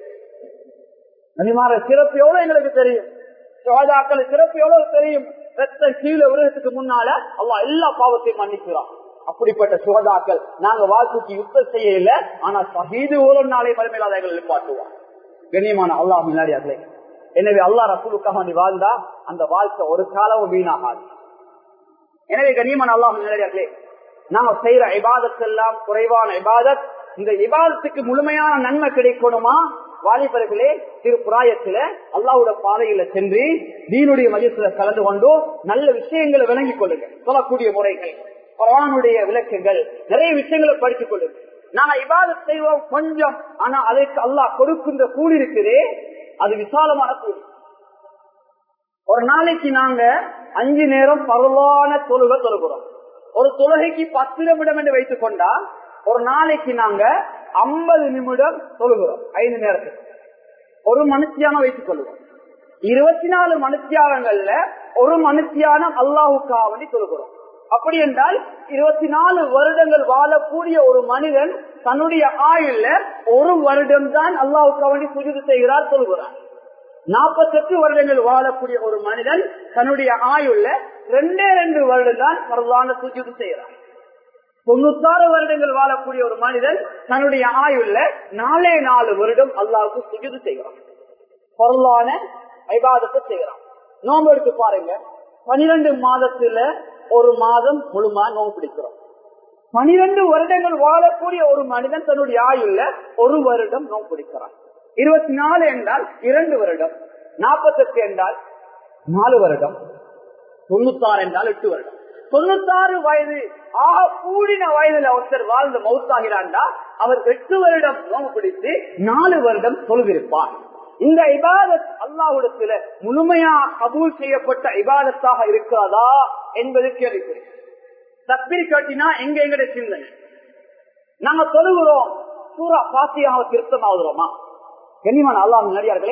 நபிமார சிறப்பு எவ்வளவு எங்களுக்கு தெரியும் சோதாக்கள் சிறப்பு எவ்வளவு தெரியும் ரத்த கீழே விழுகிறதுக்கு முன்னால அல்லாஹ் எல்லா பாவத்தையும் மன்னிக்கிறான் அப்படிப்பட்ட சுகதாக்கள் நாங்க வாழ்க்கைக்கு யுத்தம் செய்ய இல்லை ஆனா சஹீது ஒரு நாளை மறுமையில் அதை எங்களை நிப்பாட்டுவான் கண்ணியமான அல்லாஹ் முன்னாடியார்களே எனவே அல்லா ரசூலுக்காக நீ வாழ்ந்தா அந்த வாழ்க்கை ஒரு காலமும் வீணாகாது எனவே கண்ணியமான அல்லாஹ் முன்னாடியார்களே நாம செய்யற இபாதத் எல்லாம் குறைவான இபாதத் இந்த இபாதத்துக்கு முழுமையான நன்மை கிடைக்கணுமா வாலிபர்களே திருப்புராயத்தில அல்லாவோட பாதையில சென்று தீனுடைய மையத்துல கலந்து கொண்டு நல்ல விஷயங்களை விளங்கிக் கொள்ளுங்க சொல்லக்கூடிய முறைகள் குரானுடைய விளக்கங்கள் நிறைய விஷயங்களை படித்துக் கொள்ளுங்க நாங்க இபாதத் செய்வோம் கொஞ்சம் ஆனா அதற்கு அல்லாஹ் கொடுக்கின்ற கூலி இருக்குதே அது விசாலமான கூலி ஒரு நாளைக்கு நாங்க அஞ்சு நேரம் பரவான தொழுகை தொழுகிறோம் ஒரு தொழுகைக்கு பத்து நிமிடம் என்று வைத்துக் கொண்டா ஒரு நாளைக்கு நாங்க ஐம்பது நிமிடம் தொழுகிறோம் ஐந்து நேரத்துக்கு ஒரு மனுஷியான வைத்துக் கொள்வோம் இருபத்தி நாலு மனுஷியானங்கள்ல ஒரு மனுஷியானம் அல்லாஹுக்காவணி தொழுகிறோம் அப்படி என்றால் இருபத்தி நாலு வருடங்கள் வாழக்கூடிய ஒரு மனிதன் தன்னுடைய ஆயுள்ல ஒரு வருடம் தான் அல்லாவுக்காவணி சுஜிது செய்கிறார் சொல்கிறார் நாற்பத்தெட்டு வருடங்கள் வாழக்கூடிய ஒரு மனிதன் தன்னுடைய ஆயுள்ல ரெண்டே ரெண்டு வருடம் தான் பரவான சுஜிது செய்கிறார் தொண்ணூத்தாறு வருடங்கள் வாழக்கூடிய ஒரு மனிதன் தன்னுடைய ஆயுள்ல நாலே நாலு வருடம் அல்லாவுக்கு சுஜிது செய்கிறான் பொருளான ஐபாதத்தை செய்கிறான் நோம்பு எடுத்து பாருங்க பனிரெண்டு மாதத்துல ஒரு மாதம் முழுமா நோம்பு பிடிக்கிறோம் பனிரெண்டு வருடங்கள் வாழக்கூடிய ஒரு மனிதன் தன்னுடைய ஆயுள்ல ஒரு வருடம் நோம்பு பிடிக்கிறான் இருபத்தி நாலு என்றால் இரண்டு வருடம் நாற்பத்தெட்டு என்றால் நாலு வருடம் தொண்ணூத்தாறு என்றால் எட்டு வருடம் தொண்ணூத்தாறு வயது ஆக கூடின வயதுல ஒருத்தர் வாழ்ந்து மவுத்தாகிறாண்டா அவர் எட்டு வருடம் நோம்பு பிடித்து நாலு வருடம் தொழுவிருப்பார் இந்த இபாதத் அல்லாஹுடத்துல முழுமையா கபூல் செய்யப்பட்ட இபாதத்தாக இருக்கிறதா என்பது கேள்விக்குறி தப்பிரி காட்டினா எங்க எங்கட சிந்தனை நாங்க தொழுகிறோம் சூரா பாத்தியாக திருத்தம் ஆகுறோமா கண்ணியமான அல்லாஹ் நடிகார்களே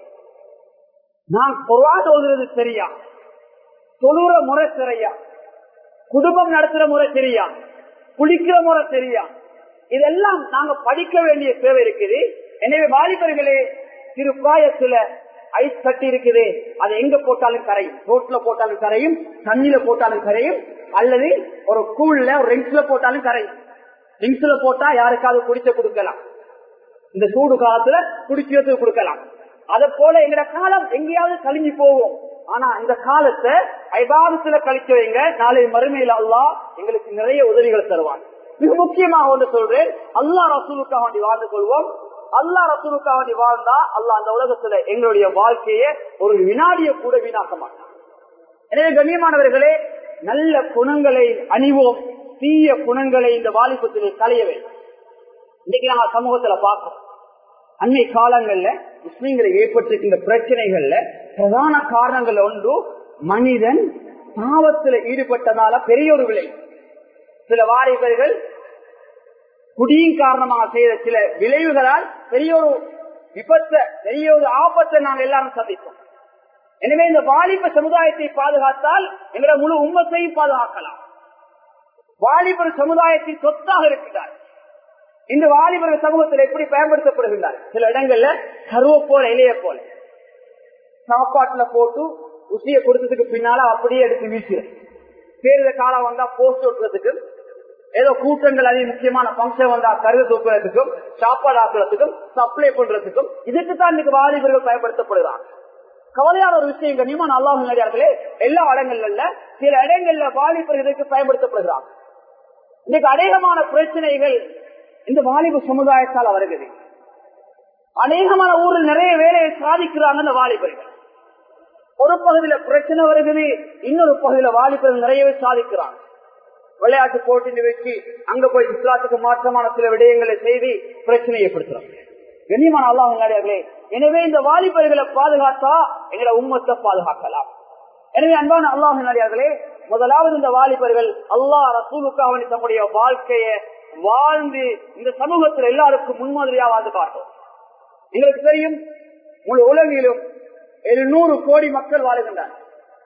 நான் பொருளாத ஓதுறது சரியா தொழுற முறை சரியா குடும்பம் நடத்துற முறை சரியா குளிக்கிற முறை சரியா இதெல்லாம் நாங்க படிக்க வேண்டிய தேவை இருக்குது எனவே வாலிபர்களே திருப்பாயத்துல ஐஸ் கட்டி இருக்குது அது எங்க போட்டாலும் கரையும் ரோட்ல போட்டாலும் கரையும் தண்ணியில போட்டாலும் கரையும் அல்லது ஒரு கூழ்ல ஒரு ரிங்ஸ்ல போட்டாலும் கரையும் ரிங்ஸ்ல போட்டா யாருக்காவது குடிச்ச கொடுக்கலாம் இந்த சூடு காலத்துல குடிக்கிறதுக்கு கொடுக்கலாம் அத போல எங்கட காலம் எங்கேயாவது கழிஞ்சு போகும் ஆனா இந்த காலத்தை ஐபாதத்துல கழிக்க வைங்க நாளை மறுமையில அல்லா எங்களுக்கு நிறைய உதவிகளை தருவான் மிக முக்கியமாக ஒன்று சொல்றேன் அல்லா ரசூலுக்காக வேண்டி வாழ்ந்து கொள்வோம் அல்லா ரசூலுக்காக வேண்டி வாழ்ந்தா அல்லா அந்த உலகத்துல எங்களுடைய வாழ்க்கையை ஒரு வினாடிய கூட வீணாக்க மாட்டான் எனவே கண்ணியமானவர்களே நல்ல குணங்களை அணிவோம் தீய குணங்களை இந்த வாலிபத்திலே களைய வேண்டும் இன்னைக்கு நாங்க சமூகத்துல பார்க்கிறோம் அன்னை காலங்கள்ல முஸ்லீம்களை ஏற்பட்டிருக்கின்ற பிரச்சனைகள்ல பிரதான காரணங்கள் ஒன்று மனிதன் பாவத்துல ஈடுபட்டதால பெரிய ஒரு விலை சில வாரிபர்கள் குடியின் காரணமாக செய்த சில விளைவுகளால் பெரிய ஒரு விபத்தை பெரிய ஒரு ஆபத்தை நாங்கள் எல்லாரும் சந்திப்போம் எனவே இந்த வாலிப சமுதாயத்தை பாதுகாத்தால் எங்களை முழு உண்மத்தையும் பாதுகாக்கலாம் வாலிபர் சமுதாயத்தின் சொத்தாக இருக்கிறார் இந்த வாலிபர்கள் சமூகத்தில் எப்படி பயன்படுத்தப்படுகின்றார் சில இடங்கள்ல கருவ போல இலைய போல சாப்பாட்டுல போட்டு ருசியை கொடுத்ததுக்கு பின்னால அப்படியே எடுத்து வீசுற பேருத காலம் வந்தா போஸ்ட் ஓட்டுறதுக்கு ஏதோ கூட்டங்கள் அதிக முக்கியமான பங்கன் வந்தா கருது தூக்குறதுக்கும் சாப்பாடு ஆக்குறதுக்கும் சப்ளை பண்றதுக்கும் இதுக்கு தான் இன்னைக்கு வாலிபர்கள் பயன்படுத்தப்படுகிறாங்க கவலையான ஒரு விஷயம் கண்ணியமான அல்லாஹ் நடிகார்களே எல்லா இடங்கள்ல சில இடங்கள்ல வாலிபர்களுக்கு பயன்படுத்தப்படுகிறாங்க இன்னைக்கு அநேகமான பிரச்சனைகள் இந்த வாலிப சமுதாயத்தால் வருகிறது அநேகமான ஊரில் நிறைய வேலையை சாதிக்கிறாங்க இந்த வாலிபர்கள் ஒரு பகுதியில பிரச்சனை வருகிறது இன்னொரு பகுதியில வாலிபர்கள் நிறையவே சாதிக்கிறாங்க விளையாட்டு போட்டி நிகழ்ச்சி அங்க போய் இஸ்லாத்துக்கு மாற்றமான சில விடயங்களை செய்து பிரச்சனையை ஏற்படுத்துறாங்க கண்ணியமான அல்லாஹர்களே எனவே இந்த வாலிபர்களை பாதுகாத்தா எங்களை உம்மத்தை பாதுகாக்கலாம் எனவே அன்பான அல்லாஹர்களே முதலாவது இந்த வாலிபர்கள் அல்லாஹ் ரசூலுக்காக தம்முடைய வாழ்க்கையை வாழ்ந்து இந்த சமூகத்தில் எல்லாருக்கும் முன்மாதிரியா வாழ்ந்து காட்டும் எங்களுக்கு தெரியும் முழு உலகிலும் எழுநூறு கோடி மக்கள் வாழுகின்றனர்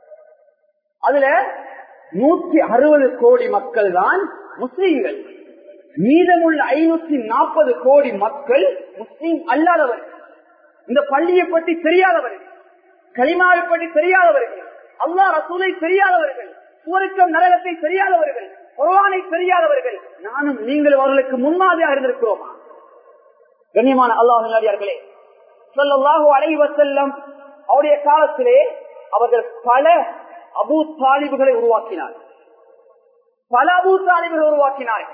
அதுல நூற்றி அறுபது கோடி மக்கள் தான் முஸ்லீம்கள் மீதமுள்ள ஐநூத்தி நாற்பது கோடி மக்கள் முஸ்லீம் அல்லாதவர்கள் இந்த பள்ளியை பற்றி தெரியாதவர்கள் கலிமாவை பற்றி தெரியாதவர்கள் அல்லா ரசூலை தெரியாதவர்கள் சுவருக்கம் நரகத்தை தெரியாதவர்கள் குரானை தெரியாதவர்கள் நானும் நீங்கள் அவர்களுக்கு முன்மாதிரியாக இருந்திருக்கிறோமா கண்ணியமான அல்லாஹர்களே சொல்லல்லாஹு அலைவசல்லம் அவருடைய காலத்திலே அவர்கள் பல அபூ தாலிபுகளை உருவாக்கினார் பல அபூ தாலிபுகளை உருவாக்கினார்கள்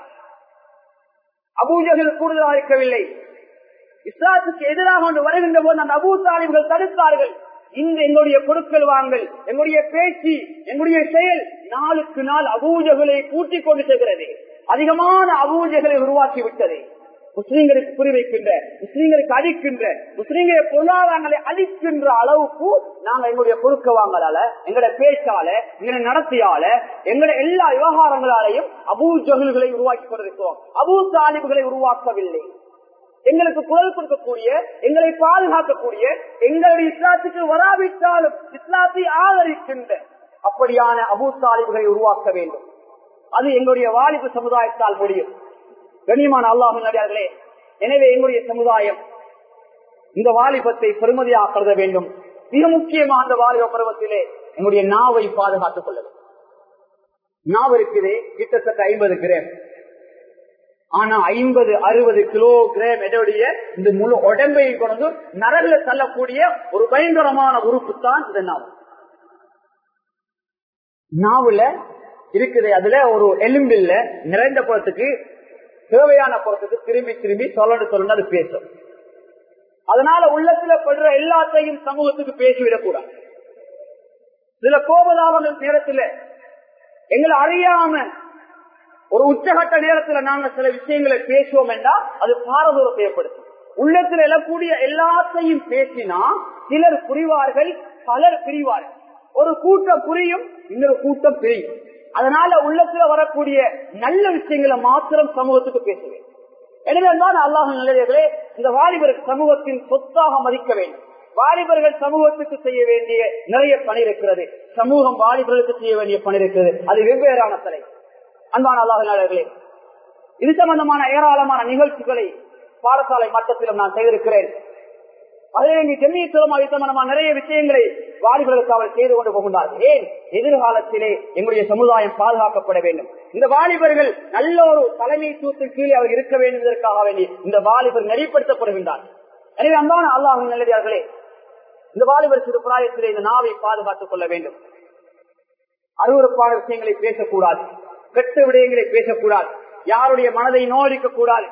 அபூஜர்கள் கூடுதலாக இருக்கவில்லை இஸ்லாத்துக்கு எதிராக ஒன்று வருகின்ற போது அந்த அபூ தாலிபுகள் தடுத்தார்கள் இந்த எங்களுடைய பொருட்கள் வாங்கல் எங்களுடைய பேச்சு எங்களுடைய செயல் நாளுக்கு நாள் அபூஜகளை கூட்டிக் கொண்டு செல்கிறது அதிகமான அபூஜகளை உருவாக்கி விட்டது முஸ்லீம்களுக்கு குறிவைக்கின்ற முஸ்லீம்களுக்கு அழிக்கின்ற முஸ்லீம்களை பொருளாதாரங்களை அழிக்கின்ற அளவுக்கு நாங்க எங்களுடைய பொருட்க வாங்கலால எங்களோட பேச்சால எங்களை நடத்தியால எங்களுடைய எல்லா விவகாரங்களாலையும் அபூ ஜகுல்களை உருவாக்கி கொண்டிருக்கிறோம் அபூ தாலிபுகளை உருவாக்கவில்லை எங்களுக்கு குரல் கொடுக்கக்கூடிய எங்களை பாதுகாக்கக்கூடிய எங்களுடைய இஸ்லாத்துக்கு வராவிட்டாலும் இஸ்லாத்தை ஆதரிக்கின்ற அப்படியான அபூ தாலிபுகளை உருவாக்க வேண்டும் அது எங்களுடைய வாலிபு சமுதாயத்தால் முடியும் கண்ணியமான அல்லாஹர்களே எனவே எங்களுடைய சமுதாயம் இந்த வாலிபத்தை பெருமதியாக கருத வேண்டும் மிக முக்கியமாக அந்த வாலிப பருவத்திலே எங்களுடைய நாவை பாதுகாத்துக் கொள்ள வேண்டும் நாவு இருக்குது கிட்டத்தட்ட ஐம்பது கிராம் ஆனா ஐம்பது அறுபது கிலோ கிராம் எடையுடைய இந்த முழு உடம்பை கொண்டு நரல்ல தள்ளக்கூடிய ஒரு பயங்கரமான உறுப்பு தான் இந்த நாவு நாவுல இருக்குது அதுல ஒரு எலும்பில்ல நிறைந்த புறத்துக்கு தேவையான புறத்துக்கு திரும்பி திரும்பி சொல்லணும் சொல்லணும் அது பேசும் அதனால உள்ளத்துல படுற எல்லாத்தையும் சமூகத்துக்கு பேசிவிடக் கூடாது சில கோபதாபங்கள் நேரத்துல எங்களை அறியாம ஒரு உச்சகட்ட நேரத்துல நாங்க சில விஷயங்களை பேசுவோம் என்றால் அது பாரதூரத்தை ஏற்படுத்தும் உள்ளத்தில் எழக்கூடிய எல்லாத்தையும் பேசினா சிலர் புரிவார்கள் பலர் பிரிவார்கள் ஒரு கூட்டம் புரியும் இன்னொரு கூட்டம் பிரியும் அதனால உள்ளத்துல வரக்கூடிய நல்ல விஷயங்களை மாத்திரம் சமூகத்துக்கு பேசுவேன் எனவே தான் அல்லாஹ் நல்லதே இந்த வாலிபர் சமூகத்தின் சொத்தாக மதிக்க வேண்டும் வாலிபர்கள் சமூகத்துக்கு செய்ய வேண்டிய நிறைய பணி இருக்கிறது சமூகம் வாலிபர்களுக்கு செய்ய வேண்டிய பணி இருக்கிறது அது வெவ்வேறான தலை அன்பான அல்லாஹர்களே இது சம்பந்தமான ஏராளமான நிகழ்ச்சிகளை பாடசாலை மட்டத்திலும் நான் செய்திருக்கிறேன் அதில் இங்கு ஜெமியத்துவமா சம்பந்தமான நிறைய விஷயங்களை வாலிபர்களுக்கு அவர் செய்து கொண்டு போகின்றார்கள் ஏன் எதிர்காலத்திலே எங்களுடைய சமுதாயம் பாதுகாக்கப்பட வேண்டும் இந்த வாலிபர்கள் நல்ல ஒரு தலைமைத்துவத்தின் கீழே அவர் இருக்க வேண்டும் என்பதற்காக வேண்டி இந்த வாலிபர் நெறிப்படுத்தப்படுகின்றார் எனவே அன்பான அல்லாஹின் நல்லதார்களே இந்த வாலிபர் சிறு பிராயத்திலே இந்த நாவை பாதுகாத்துக் கொள்ள வேண்டும் அருவறுப்பான விஷயங்களை பேசக்கூடாது கெட்ட விடயங்களை பேசக்கூடாது யாருடைய மனதை நோடிக்க கூடாது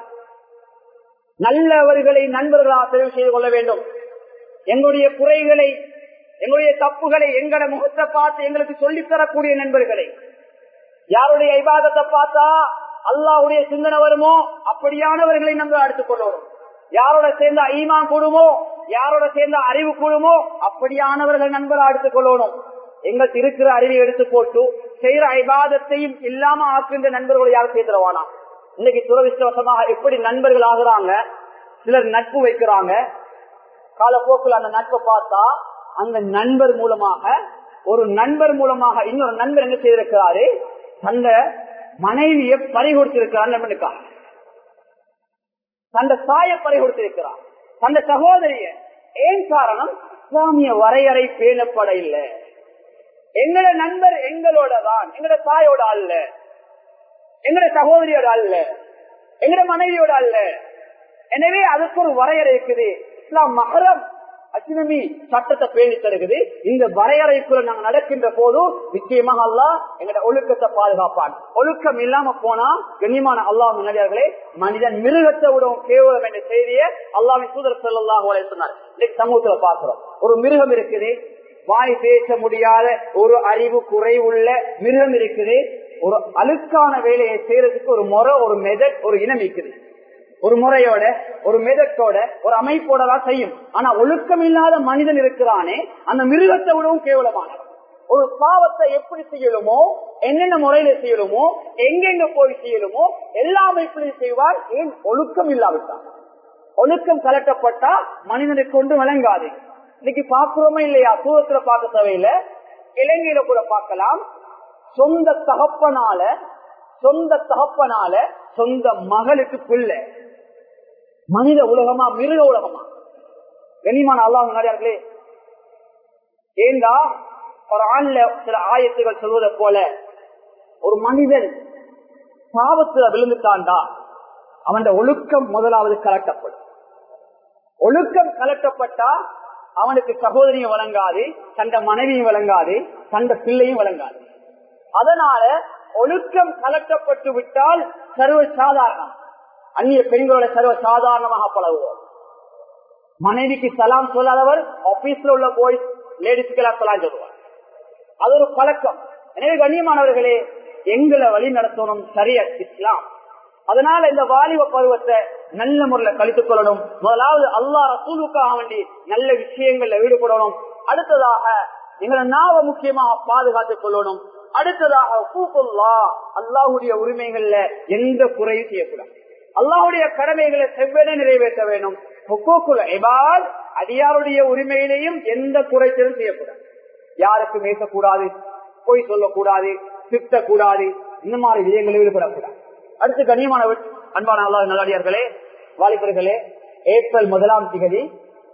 நல்லவர்களை நண்பர்களாக தெரிவு செய்து கொள்ள வேண்டும் எங்களுடைய குறைகளை எங்களுடைய தப்புகளை எங்களை முகத்தை பார்த்து எங்களுக்கு சொல்லித் தரக்கூடிய நண்பர்களை யாருடைய ஐபாதத்தை பார்த்தா அல்லாவுடைய சிந்தனை வருமோ அப்படியானவர்களை நம்ம எடுத்துக் கொள்ளணும் யாரோட சேர்ந்த ஈமான் கூடுமோ யாரோட சேர்ந்த அறிவு கூடுமோ அப்படியானவர்கள் நண்பரா எடுத்துக் கொள்ளணும் எங்களுக்கு இருக்கிற அறிவை எடுத்து போட்டு செய்யற ஐபாதத்தையும் இல்லாம ஆக்குகின்ற நண்பர்களை யாரும் சேர்த்துருவானா இன்னைக்கு துரவிஷ்டவசமாக எப்படி நண்பர்கள் ஆகுறாங்க சிலர் நட்பு வைக்கிறாங்க காலப்போக்கில் அந்த நட்பை பார்த்தா அந்த நண்பர் மூலமாக ஒரு நண்பர் மூலமாக இன்னொரு நண்பர் என்ன செய்திருக்கிறாரு தந்த மனைவியை பறி கொடுத்திருக்கிறார் நண்பனுக்காக தந்த தாய பறி கொடுத்திருக்கிறார் தந்த சகோதரிய ஏன் காரணம் இஸ்லாமிய வரையறை பேணப்பட இல்லை எங்களோட நண்பர் எங்களோட தான் எங்களோட தாயோட அல்ல எங்கட சகோதரியோட அல்ல எங்கட மனைவியோட அல்ல எனவே அதுக்கு ஒரு வரையறை இருக்குது இஸ்லாம் மகரம் அச்சினமி சட்டத்தை பேணி தருகிறது இந்த வரையறைக்குள்ள நாங்க நடக்கின்ற போதும் நிச்சயமாக அல்லாஹ் எங்கட ஒழுக்கத்தை பாதுகாப்பான் ஒழுக்கம் இல்லாம போனா கண்ணியமான அல்லாஹ் முன்னாடியார்களே மனிதன் மிருகத்தை விடவும் கேவலம் என்ற செய்தியை அல்லாவின் தூதர் செல்லாஹ் சொன்னார் இன்னைக்கு சமூகத்துல பாக்குறோம் ஒரு மிருகம் இருக்குது வாய் பேச முடியாத ஒரு அறிவு குறைவுள்ள மிருகம் இருக்குது ஒரு அழுக்கான வேலையை செய்யறதுக்கு ஒரு முறை ஒரு மெதட் ஒரு இனம் இருக்குது ஒரு முறையோட ஒரு மெதட்டோட ஒரு அமைப்போட தான் செய்யும் ஆனா ஒழுக்கம் இல்லாத மனிதன் இருக்கிறானே அந்த மிருகத்தை விடவும் கேவலமான ஒரு பாவத்தை எப்படி செய்யலுமோ என்னென்ன முறையில செய்யலுமோ எங்கெங்க போய் செய்யலுமோ எல்லா அமைப்பிலையும் செய்வார் ஏன் ஒழுக்கம் இல்லாவிட்டான் ஒழுக்கம் கலட்டப்பட்டா மனிதனை கொண்டு விளங்காது இன்னைக்கு பாக்குறோமே இல்லையா தூரத்துல பார்க்க தேவையில்ல இலங்கையில கூட பார்க்கலாம் சொந்த தகப்பனால சொந்த தகப்பனால சொந்த மகளுக்கு பிள்ளை மனித உலகமா மிருக உலகமா கண்ணியமான அல்லாஹ் நடிகார்களே ஏண்டா ஒரு ஆண்ல சில ஆயத்துகள் சொல்வதை போல ஒரு மனிதன் பாவத்துல விழுந்துட்டான்டா அவன் ஒழுக்கம் முதலாவது கலட்டப்படும் ஒழுக்கம் கலட்டப்பட்டா அவனுக்கு சகோதரியும் வழங்காது தந்த மனைவியும் வழங்காது தந்த பிள்ளையும் வழங்காது அதனால ஒழுக்கம் கலட்டப்பட்டு விட்டால் சர்வ சாதாரணம் அந்நிய பெண்களோட சர்வ சாதாரணமாக பழகுவோம் மனைவிக்கு சலாம் சொல்லாதவர் ஆபீஸ்ல உள்ள போய் லேடிஸ்க்கெல்லாம் சலாம் சொல்லுவார் அது ஒரு பழக்கம் எனவே கண்ணியமானவர்களே எங்களை வழி நடத்தணும் சரிய இஸ்லாம் அதனால இந்த வாலிப பருவத்தை நல்ல முறையில கழித்துக் கொள்ளணும் முதலாவது அல்லா ரசூலுக்காக வேண்டி நல்ல விஷயங்கள்ல ஈடுபடணும் அடுத்ததாக எங்களை நாவ முக்கியமாக பாதுகாத்துக் கொள்ளணும் அடுத்ததாக கூப்புல்லா அல்லாஹுடைய உரிமைகள்ல எந்த குறையும் செய்யக்கூடாது அல்லாஹுடைய கடமைகளை செவ்வென நிறைவேற்ற வேண்டும் அடியாருடைய உரிமையிலையும் எந்த குறைச்சலும் செய்யக்கூடாது யாருக்கும் பேசக்கூடாது பொய் சொல்லக்கூடாது திட்டக்கூடாது இந்த மாதிரி விஷயங்களில் ஈடுபடக்கூடாது அடுத்து கண்ணியமான அன்பான அல்லாஹ் நல்லடியார்களே வாலிபர்களே ஏப்ரல் முதலாம் திகதி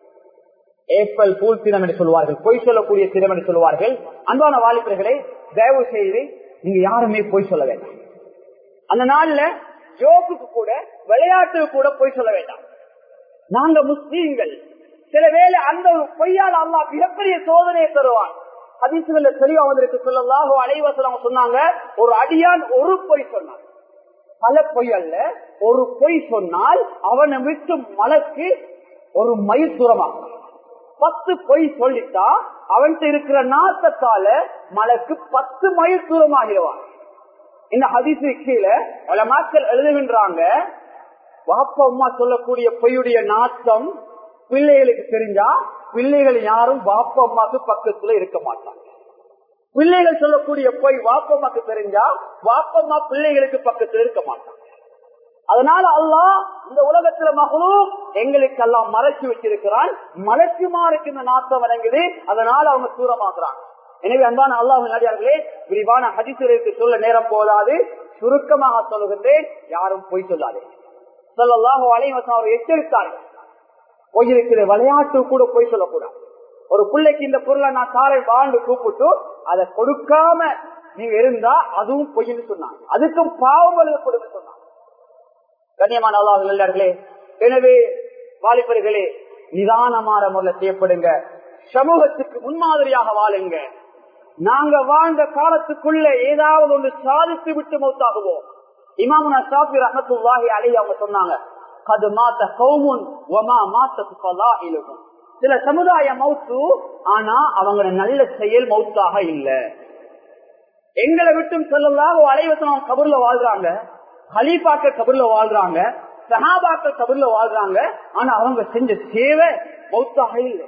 ஏப்ரல் பூல் தினம் என்று சொல்வார்கள் பொய் சொல்லக்கூடிய தினம் என்று சொல்வார்கள் அன்பான வாலிபர்களே தயவு செய்து நீங்க யாருமே பொய் சொல்ல வேண்டாம் அந்த நாள்ல ஜோக்குக்கு கூட விளையாட்டுக்கு கூட பொய் சொல்ல வேண்டாம் நாங்க முஸ்லீம்கள் சில வேளை அந்த ஒரு பொய்யால் அல்லா மிகப்பெரிய சோதனையை தருவான் அதிசுல தெளிவா வந்திருக்கு சொல்லலாக அலைவாசல் சொன்னாங்க ஒரு அடியான் ஒரு பொய் சொன்னான் பல பொய் அல்ல ஒரு பொய் சொன்னால் அவனை விட்டு மலக்கு ஒரு மயில் தூரமாகும் பத்து பொய் சொல்லிட்டா அவன்கிட்ட இருக்கிற நாட்டத்தால மலைக்கு பத்து மைல் தூரமாகிடுவான் இந்த ஹதிசு கீழே பல மக்கள் எழுதுகின்றாங்க வாப்பா அம்மா சொல்லக்கூடிய பொய்யுடைய நாட்டம் பிள்ளைகளுக்கு தெரிஞ்சா பிள்ளைகள் யாரும் வாப்பா அம்மாக்கு பக்கத்துல இருக்க மாட்டாங்க பிள்ளைகள் சொல்லக்கூடிய பொய் வாப்பம்மாக்கு தெரிஞ்சா வாப்பம்மா பிள்ளைகளுக்கு பக்கத்துல இருக்க மாட்டாங்க அதனால அல்லாஹ் இந்த உலகத்துல மகளும் எங்களுக்கு எல்லாம் மறைச்சு வச்சிருக்கிறான் மலைக்குமாருக்கு இந்த நாட்டம் வழங்குது அதனால அவங்க தூரமாக்குறாங்க எனவே அன்பான அல்லாஹ் நடிகார்களே விரிவான ஹதிசுரைக்கு சொல்ல நேரம் போதாது சுருக்கமாக சொல்லுகின்றேன் யாரும் பொய் சொல்லாதே சொல்லலாம் அலைவசம் அவர் எச்சரித்தார்கள் பொய் இருக்கிற விளையாட்டு கூட பொய் சொல்லக்கூடாது ஒரு பிள்ளைக்கு இந்த பொருளை நான் காலை வாழ்ந்து கூப்பிட்டு அதை கொடுக்காம நீங்க இருந்தா அதுவும் பொய்ன்னு சொன்னாங்க அதுக்கும் பாவம் கொடுக்க சொன்னாங்க கண்ணியமான அல்லாஹர்களே எனவே வாலிபர்களே நிதானமான முறையில் செய்யப்படுங்க சமூகத்துக்கு முன்மாதிரியாக வாழுங்க நாங்க வாழ்ந்த காலத்துக்குள்ள ஏதாவது ஒன்று சாதித்து விட்டு மௌத்தாகுவோம் இமாமுனா சாஃபி ரஹத்துல்லாஹி அலி அவங்க சொன்னாங்க கது மாத்த கௌமுன் ஒமா மாத்த இழுகும் சில சமுதாய மௌத்து ஆனா அவங்க நல்ல செயல் மௌத்தாக இல்ல எங்களை விட்டும் செல்லலாம் அலைவசம் கபூர்ல வாழ்றாங்க ஹலீஃபாக்கள் கபூர்ல வாழ்றாங்க சஹாபாக்கள் கபூர்ல வாழ்றாங்க ஆனா அவங்க செஞ்ச சேவை மௌத்தாக இல்லை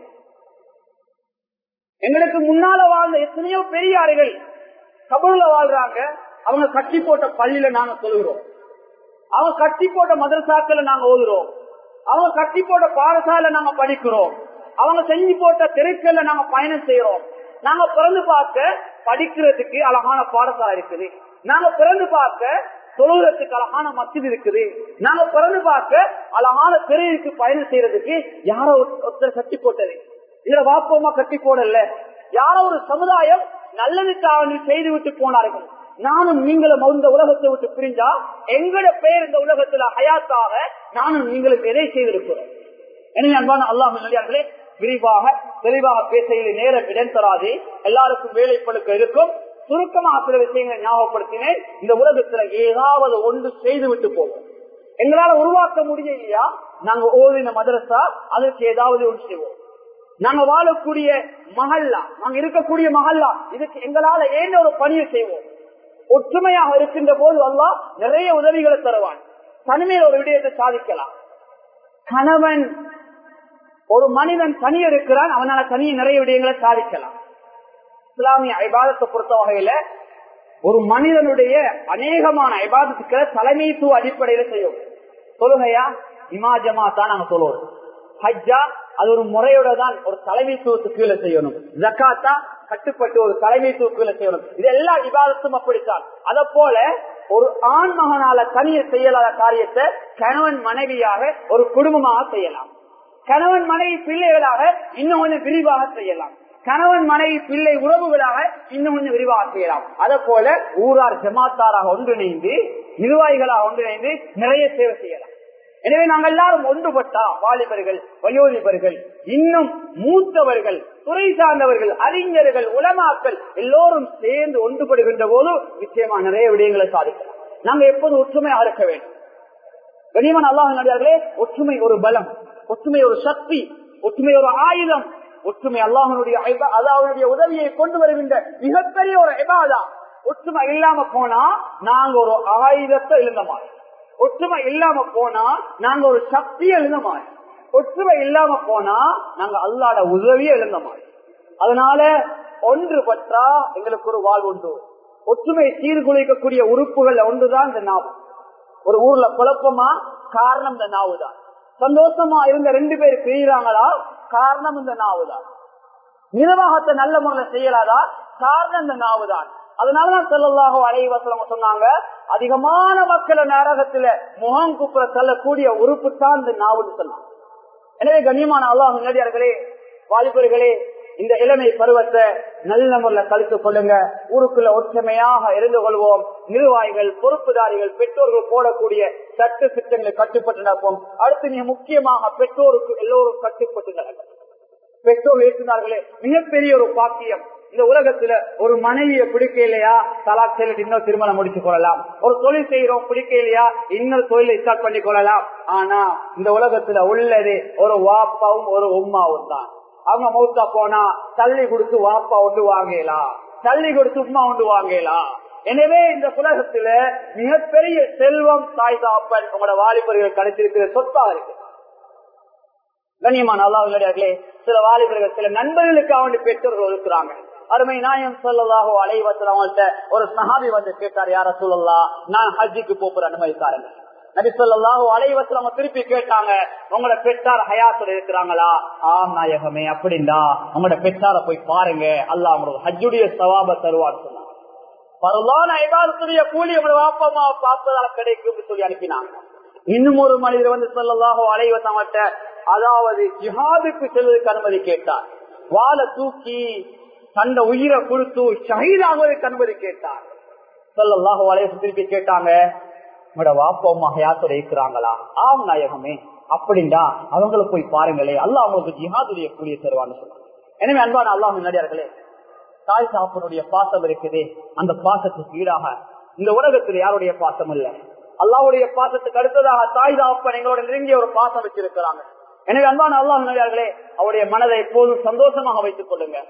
எங்களுக்கு முன்னால வாழ்ந்த எத்தனையோ பெரியார்கள் கபூர்ல வாழ்றாங்க அவங்க கட்டி போட்ட பள்ளியில நாங்க சொல்லுகிறோம் அவங்க கட்டி போட்ட மதரசாக்கள் நாங்க ஓதுறோம் அவங்க கட்டி போட்ட பாடசாலை நாங்க படிக்கிறோம் அவங்க செஞ்சு போட்ட தெருக்கல்ல நாங்க பயணம் செய்யறோம் நாங்க பிறந்து பார்க்க படிக்கிறதுக்கு அழகான பாடசாலை இருக்குது நாங்க பிறந்து பார்க்க தொழுகிறதுக்கு அழகான மசித் இருக்குது நாங்க பிறந்து பார்க்க அழகான தெருவுக்கு பயணம் செய்யறதுக்கு யாரோ ஒருத்தர் கட்டி போட்டது இதுல வாப்பமா கட்டி போடல யாரோ ஒரு சமுதாயம் நல்லதுக்காக செய்து விட்டு போனார்கள் நானும் நீங்களும் இந்த உலகத்தை விட்டு பிரிஞ்சா எங்கட பெயர் இந்த உலகத்துல ஹயாத்தாக நானும் நீங்களும் எதை செய்திருக்கிறோம் எனவே அன்பான அல்லாஹ் நல்லே விரிவாக தெளிவாக பேசையில் நேரம் இடம் தராது எல்லாருக்கும் வேலை பழுக்க இருக்கும் சுருக்கமாக சில விஷயங்களை ஞாபகப்படுத்தினேன் இந்த உலகத்துல ஏதாவது ஒன்று செய்து விட்டு போவோம் எங்களால உருவாக்க முடியலையா நாங்க ஓதின மதரசா அதற்கு ஏதாவது ஒன்று செய்வோம் நாங்க வாழக்கூடிய மகல்லா நாங்க இருக்கக்கூடிய மகல்லா இதுக்கு எங்களால ஏன் ஒரு பணியை செய்வோம் ஒற்றுமையாக இருக்கின்ற போது அல்லாஹ் நிறைய உதவிகளை தருவான் தனிமையில் ஒரு விடயத்தை சாதிக்கலாம் கணவன் ஒரு மனிதன் தனி இருக்கிறான் அவனால தனியே நிறைய விடயங்களை சாதிக்கலாம் இஸ்லாமிய ஐபாதத்தை பொறுத்த வகையில ஒரு மனிதனுடைய அநேகமான ஐபாதத்துக்களை தலைமைத்துவ அடிப்படையில செய்யும் தொழுகையா இமாஜமா தான் நாங்க சொல்லுவோம் ஹஜ்ஜா அது ஒரு முறையோட தான் ஒரு தலைமைத்துவத்துக்கு கீழே செய்யணும் ஜக்காத்தா கட்டுப்பட்டு ஒரு தலைமைத்துவ கீழே செய்யணும் இது எல்லா விவாதத்தும் அப்படித்தான் அத போல ஒரு ஆண் மகனால தனியை செய்யலாத காரியத்தை கணவன் மனைவியாக ஒரு குடும்பமாக செய்யலாம் கணவன் மனைவி பிள்ளைகளாக இன்னும் கொஞ்சம் விரிவாக செய்யலாம் கணவன் மனைவி பிள்ளை உறவுகளாக இன்னும் கொஞ்சம் விரிவாக செய்யலாம் அத போல ஊரார் ஜமாத்தாராக ஒன்றிணைந்து நிர்வாகிகளாக ஒன்றிணைந்து நிறைய சேவை செய்யலாம் எனவே நாங்கள் எல்லாரும் ஒன்றுபட்டா வாலிபர்கள் வயோதிபர்கள் இன்னும் மூத்தவர்கள் துறை சார்ந்தவர்கள் அறிஞர்கள் உலமாக்கள் எல்லோரும் சேர்ந்து ஒன்றுபடுகின்ற போது நிச்சயமா நிறைய விடயங்களை சாதிக்கலாம் நாங்க எப்போது ஒற்றுமையாக இருக்க வேண்டும் கனிமன் அல்லாஹ் நடிகார்களே ஒற்றுமை ஒரு பலம் ஒற்றுமை ஒரு சக்தி ஒற்றுமை ஒரு ஆயுதம் ஒற்றுமை அல்லாஹனுடைய அல்லாஹனுடைய உதவியை கொண்டு வருகின்ற மிகப்பெரிய ஒரு எபாதா ஒற்றுமை இல்லாம போனா நாங்க ஒரு ஆயுதத்தை இழந்த மாதிரி ஒற்றுமை இல்லாம போனா நாங்க ஒரு சக்தியை எழுந்த மாதிரி ஒற்றுமை இல்லாம போனா நாங்க அல்லாட உதவியை எழுந்த மாதிரி அதனால ஒன்று பற்றா எங்களுக்கு ஒரு வாழ்வு உண்டு ஒற்றுமை சீர்குலைக்கக்கூடிய உறுப்புகள் ஒன்றுதான் இந்த நாவு ஒரு ஊர்ல குழப்பமா காரணம் இந்த நாவு தான் சந்தோஷமா இருந்த ரெண்டு பேர் பிரிகிறாங்களா காரணம் இந்த நாவு தான் நிர்வாகத்தை நல்ல முறையில் செய்யலாதா காரணம் இந்த நாவு தான் அதனாலதான் செல்லல்லாக அலைவசலம் சொன்னாங்க அதிகமான மக்களை நரகத்துல முகம் குப்புற செல்லக்கூடிய உறுப்பு தான் இந்த நாவுன்னு சொன்னாங்க எனவே கண்ணியமான அல்லாஹ் முன்னாடியார்களே வாலிபர்களே இந்த இளமை பருவத்தை நல்ல முறையில் கழித்துக் கொள்ளுங்க ஊருக்குள்ள ஒற்றுமையாக இருந்து கொள்வோம் நிர்வாகிகள் பொறுப்புதாரிகள் பெற்றோர்கள் போடக்கூடிய சட்ட திட்டங்களை கட்டுப்பட்டு நடப்போம் அடுத்து மிக முக்கியமாக பெற்றோருக்கு எல்லோரும் கட்டுப்பட்டு நடக்கும் பெற்றோர் ஏற்றினார்களே மிகப்பெரிய ஒரு பாக்கியம் இந்த உலகத்துல ஒரு மனைவியை பிடிக்க இல்லையா தலாக் செய்து இன்னொரு திருமணம் முடிச்சு கொள்ளலாம் ஒரு தொழில் செய்யறோம் பிடிக்க இல்லையா இன்னொரு தொழிலை ஸ்டார்ட் பண்ணி கொள்ளலாம் ஆனா இந்த உலகத்துல உள்ளது ஒரு வாப்பாவும் ஒரு உமாவும் தான் அவங்க மௌத்தா போனா தள்ளி கொடுத்து வாப்பா ஒன்று வாங்கலாம் தள்ளி கொடுத்து உமா ஒன்று வாங்கலாம் எனவே இந்த உலகத்துல மிகப்பெரிய செல்வம் தாய் தாப்பன் உங்களோட வாலிபர்கள் கிடைச்சிருக்கிற சொத்தா இருக்கு கண்ணியமான அல்லாஹர்களே சில வாலிபர்கள் சில நண்பர்களுக்கு அவனுடைய பெற்றோர்கள் இருக்கிறாங்க அருமை நாயம் சொல்லலாகோ அலைவசல் அவங்கள்ட்ட ஒரு சஹாபி வந்து கேட்டார் யார சொல்லலாம் நான் ஹஜ்ஜிக்கு போற அனுமதித்தாருங்க நபி சொல்லாஹோ அலைவசல் அவங்க திருப்பி கேட்டாங்க உங்களோட பெற்றார் ஹயாத்துல இருக்கிறாங்களா ஆம் நாயகமே அப்படின்டா உங்களோட பெற்றார போய் பாருங்க அல்லா அவங்களோட ஹஜ்ஜுடைய சவாப தருவார் சொன்னாங்க பரவான ஐபாதத்துடைய கூலி உங்களோட வாப்பமா பார்ப்பதால கிடைக்கும் சொல்லி அனுப்பினாங்க இன்னும் ஒரு மனிதர் வந்து சொல்லலாகோ அலைவசவட்ட அதாவது ஜிஹாதுக்கு செல்வதற்கு அனுமதி கேட்டார் வாழை தூக்கி தந்த உயிரை கொடுத்து ஷஹீதாகுவதற்கு அனுமதி கேட்டார் சொல்லலாக வளைய திருப்பி கேட்டாங்க உங்களோட வாப்பமா ஹயாத்தோட இருக்கிறாங்களா ஆம் நாயகமே அப்படின்டா அவங்கள போய் பாருங்களே அல்ல அவங்களுக்கு ஜிஹாதுடைய கூலிய தருவான்னு சொன்னாங்க எனவே அன்பான அல்லாஹ் முன்னாடியார்களே தாய் சாப்பனுடைய பாசம் இருக்குது அந்த பாசத்துக்கு ஈடாக இந்த உலகத்தில் யாருடைய பாசம் இல்ல அல்லாவுடைய பாசத்துக்கு அடுத்ததாக தாய் தாப்பன் எங்களோட நெருங்கிய ஒரு பாசம் வச்சிருக்கிறாங்க எனவே அன்பான அல்லாஹ் முன்னாடியார்களே அவருடைய மனதை எப்போதும் சந்தோஷமாக வைத்துக் கொள்ளுங்க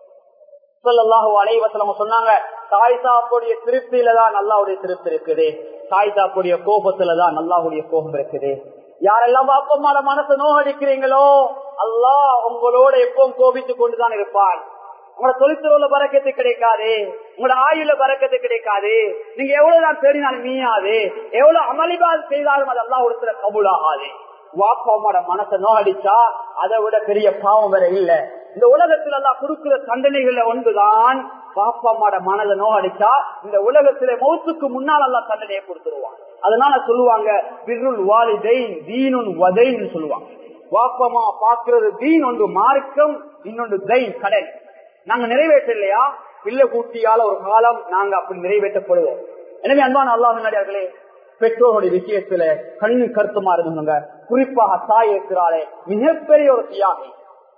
சொல்லல்லாஹு அலைவசலம் சொன்னாங்க தாய் சாப்புடைய திருப்தியில தான் அல்லாவுடைய திருப்தி இருக்குது தாய் சாப்புடைய கோபத்துல தான் அல்லாவுடைய கோபம் இருக்குது யாரெல்லாம் பாப்பமான மனசை நோகடிக்கிறீங்களோ அல்லாஹ் உங்களோட எப்பவும் கோபித்துக் கொண்டுதான் இருப்பான் உங்களோட தொழிற்துறையில பறக்கத்து கிடைக்காது உங்களோட ஆயுள பறக்கத்து கிடைக்காது நீங்க எவ்வளவுதான் தேடினாலும் மீயாது எவ்வளவு அமளிபால் செய்தாலும் அது அல்லா ஒருத்தர கபூலாகாது வாப்பாவோட மனசை நோகடிச்சா அதை விட பெரிய பாவம் வேற இல்ல இந்த உலகத்துல எல்லாம் கொடுக்கிற தண்டனைகள்ல ஒன்றுதான் பாப்பாமாட மனதை நோகடிச்சா இந்த உலகத்தில மௌத்துக்கு முன்னால் எல்லாம் தண்டனையை கொடுத்துருவான் அதனால சொல்லுவாங்க பிருள் வாலிதை தீனுன் வதைன்னு சொல்லுவாங்க வாப்பமா பாக்குறது தீன் ஒன்று மார்க்கம் இன்னொன்று தைன் கடன் நாங்க நிறைவேற்ற இல்லையா பிள்ளை கூட்டியால ஒரு காலம் நாங்க அப்படி நிறைவேற்றப்படுவோம் எனவே அன்பான அல்லாஹ் முன்னாடியார்களே பெற்றோருடைய விஷயத்துல கண்ணு கருத்துமா இருந்தவங்க குறிப்பாக தாய் இருக்கிறாளே மிகப்பெரிய ஒரு தியாகி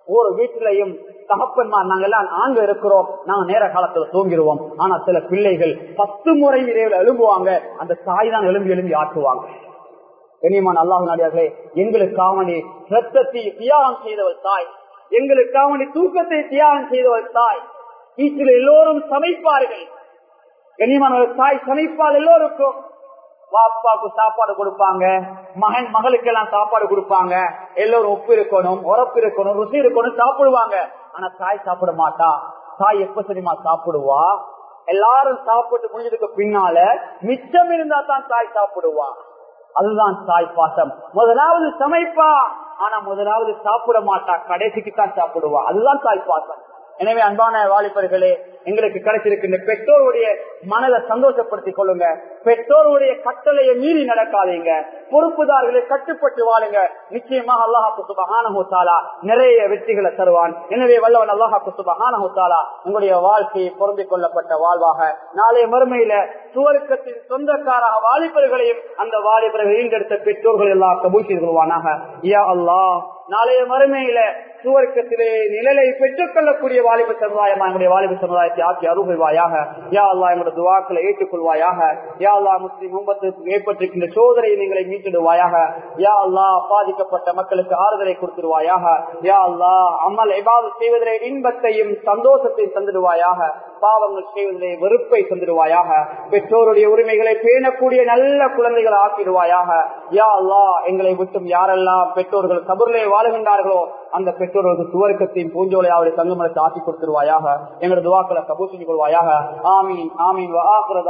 ஒவ்வொரு வீட்டிலையும் தகப்பன்மார் நாங்க எல்லாம் ஆண்க இருக்கிறோம் நாங்க நேர காலத்துல தூங்கிடுவோம் ஆனா சில பிள்ளைகள் பத்து முறை இரவில் எழும்புவாங்க அந்த தாய் தான் எழும்பி எழும்பி ஆட்டுவாங்க கண்ணியமான அல்லாஹ் நாடியார்களே எங்களுக்காவணி ரத்தத்தை தியாகம் செய்தவள் தாய் எங்களுக்காவணி தூக்கத்தை தியாகம் செய்தவள் தாய் வீட்டில் எல்லோரும் சமைப்பார்கள் கண்ணியமான ஒரு தாய் சமைப்பால் எல்லோருக்கும் பாப்பாவுக்கு சாப்பாடு கொடுப்பாங்க மகன் மகளுக்கு எல்லாம் சாப்பாடு கொடுப்பாங்க எல்லோரும் உப்பு இருக்கணும் உரப்பு இருக்கணும் ருசி இருக்கணும் சாப்பிடுவாங்க ஆனா தாய் சாப்பிட மாட்டா தாய் எப்ப தெரியுமா சாப்பிடுவா எல்லாரும் சாப்பிட்டு முடிஞ்சதுக்கு பின்னால மிச்சம் இருந்தா தான் தாய் சாப்பிடுவா அதுதான் தாய் பாசம் முதலாவது சமைப்பா ஆனா முதலாவது சாப்பிட மாட்டா கடைசிக்கு தான் சாப்பிடுவா அதுதான் தாய் பாசம் எனவே அன்பான வாலிபர்களே எங்களுக்கு கிடைச்சிருக்கின்ற பெற்றோருடைய மனதை சந்தோஷப்படுத்திக் கொள்ளுங்க பெற்றோருடைய கட்டளையை மீறி நடக்காதீங்க பொறுப்புதார்களை கட்டுப்பட்டு வாழுங்க நிச்சயமாக அல்லாஹாக்கு சுபகானஹூத்தாலா நிறைய வெற்றிகளை தருவான் எனவே வல்லவன் அல்லாஹாக்கு சுபகானஹூத்தாலா உங்களுடைய வாழ்க்கையை பொருந்திக் கொள்ளப்பட்ட வாழ்வாக நாளைய மறுமையில சுவர்க்கத்தின் சொந்தக்காராக வாலிபர்களையும் அந்த வாலிபர்கள் ஈண்டெடுத்த பெற்றோர்கள் எல்லாம் கபூல் செய்து கொள்வானாக யா அல்லாஹ் நாளைய மறுமையில சுவர்க்கத்திலே நிழலை பெற்றுக் கொள்ளக்கூடிய வாலிப சமுதாயமா எங்களுடைய வாலிப சமுதாயத்தை ஆக்கி அருள்வாயாக யா அல்லா எங்களுடைய துவாக்களை ஏற்றுக்கொள்வாயாக யா அல்லா முஸ்லிம் மும்பத்துக்கு ஏற்பட்டிருக்கின்ற சோதனையை நீங்களை மீட்டிடுவாயாக யா அல்லா பாதிக்கப்பட்ட மக்களுக்கு ஆறுதலை கொடுத்துருவாயாக யா அல்லா அமல் எபாது செய்வதிலே இன்பத்தையும் சந்தோஷத்தையும் தந்துடுவாயாக பாவங்கள் செய்வதிலே வெறுப்பை தந்துடுவாயாக பெற்றோருடைய உரிமைகளை பேணக்கூடிய நல்ல குழந்தைகளை ஆக்கிடுவாயாக யா அல்லா எங்களை விட்டும் யாரெல்லாம் பெற்றோர்கள் கபூர்லே வாழுகின்றார்களோ அந்த பெற்றோர்களுக்கு சுவர்க்கத்தையும் பூஞ்சோலை அவருடைய தங்கமலத்தை ஆக்கி கொடுத்துருவாயாக எங்களது துவாக்களை கபூர் செஞ்சு கொள்வாயாக ஆமீன் ஆமீன்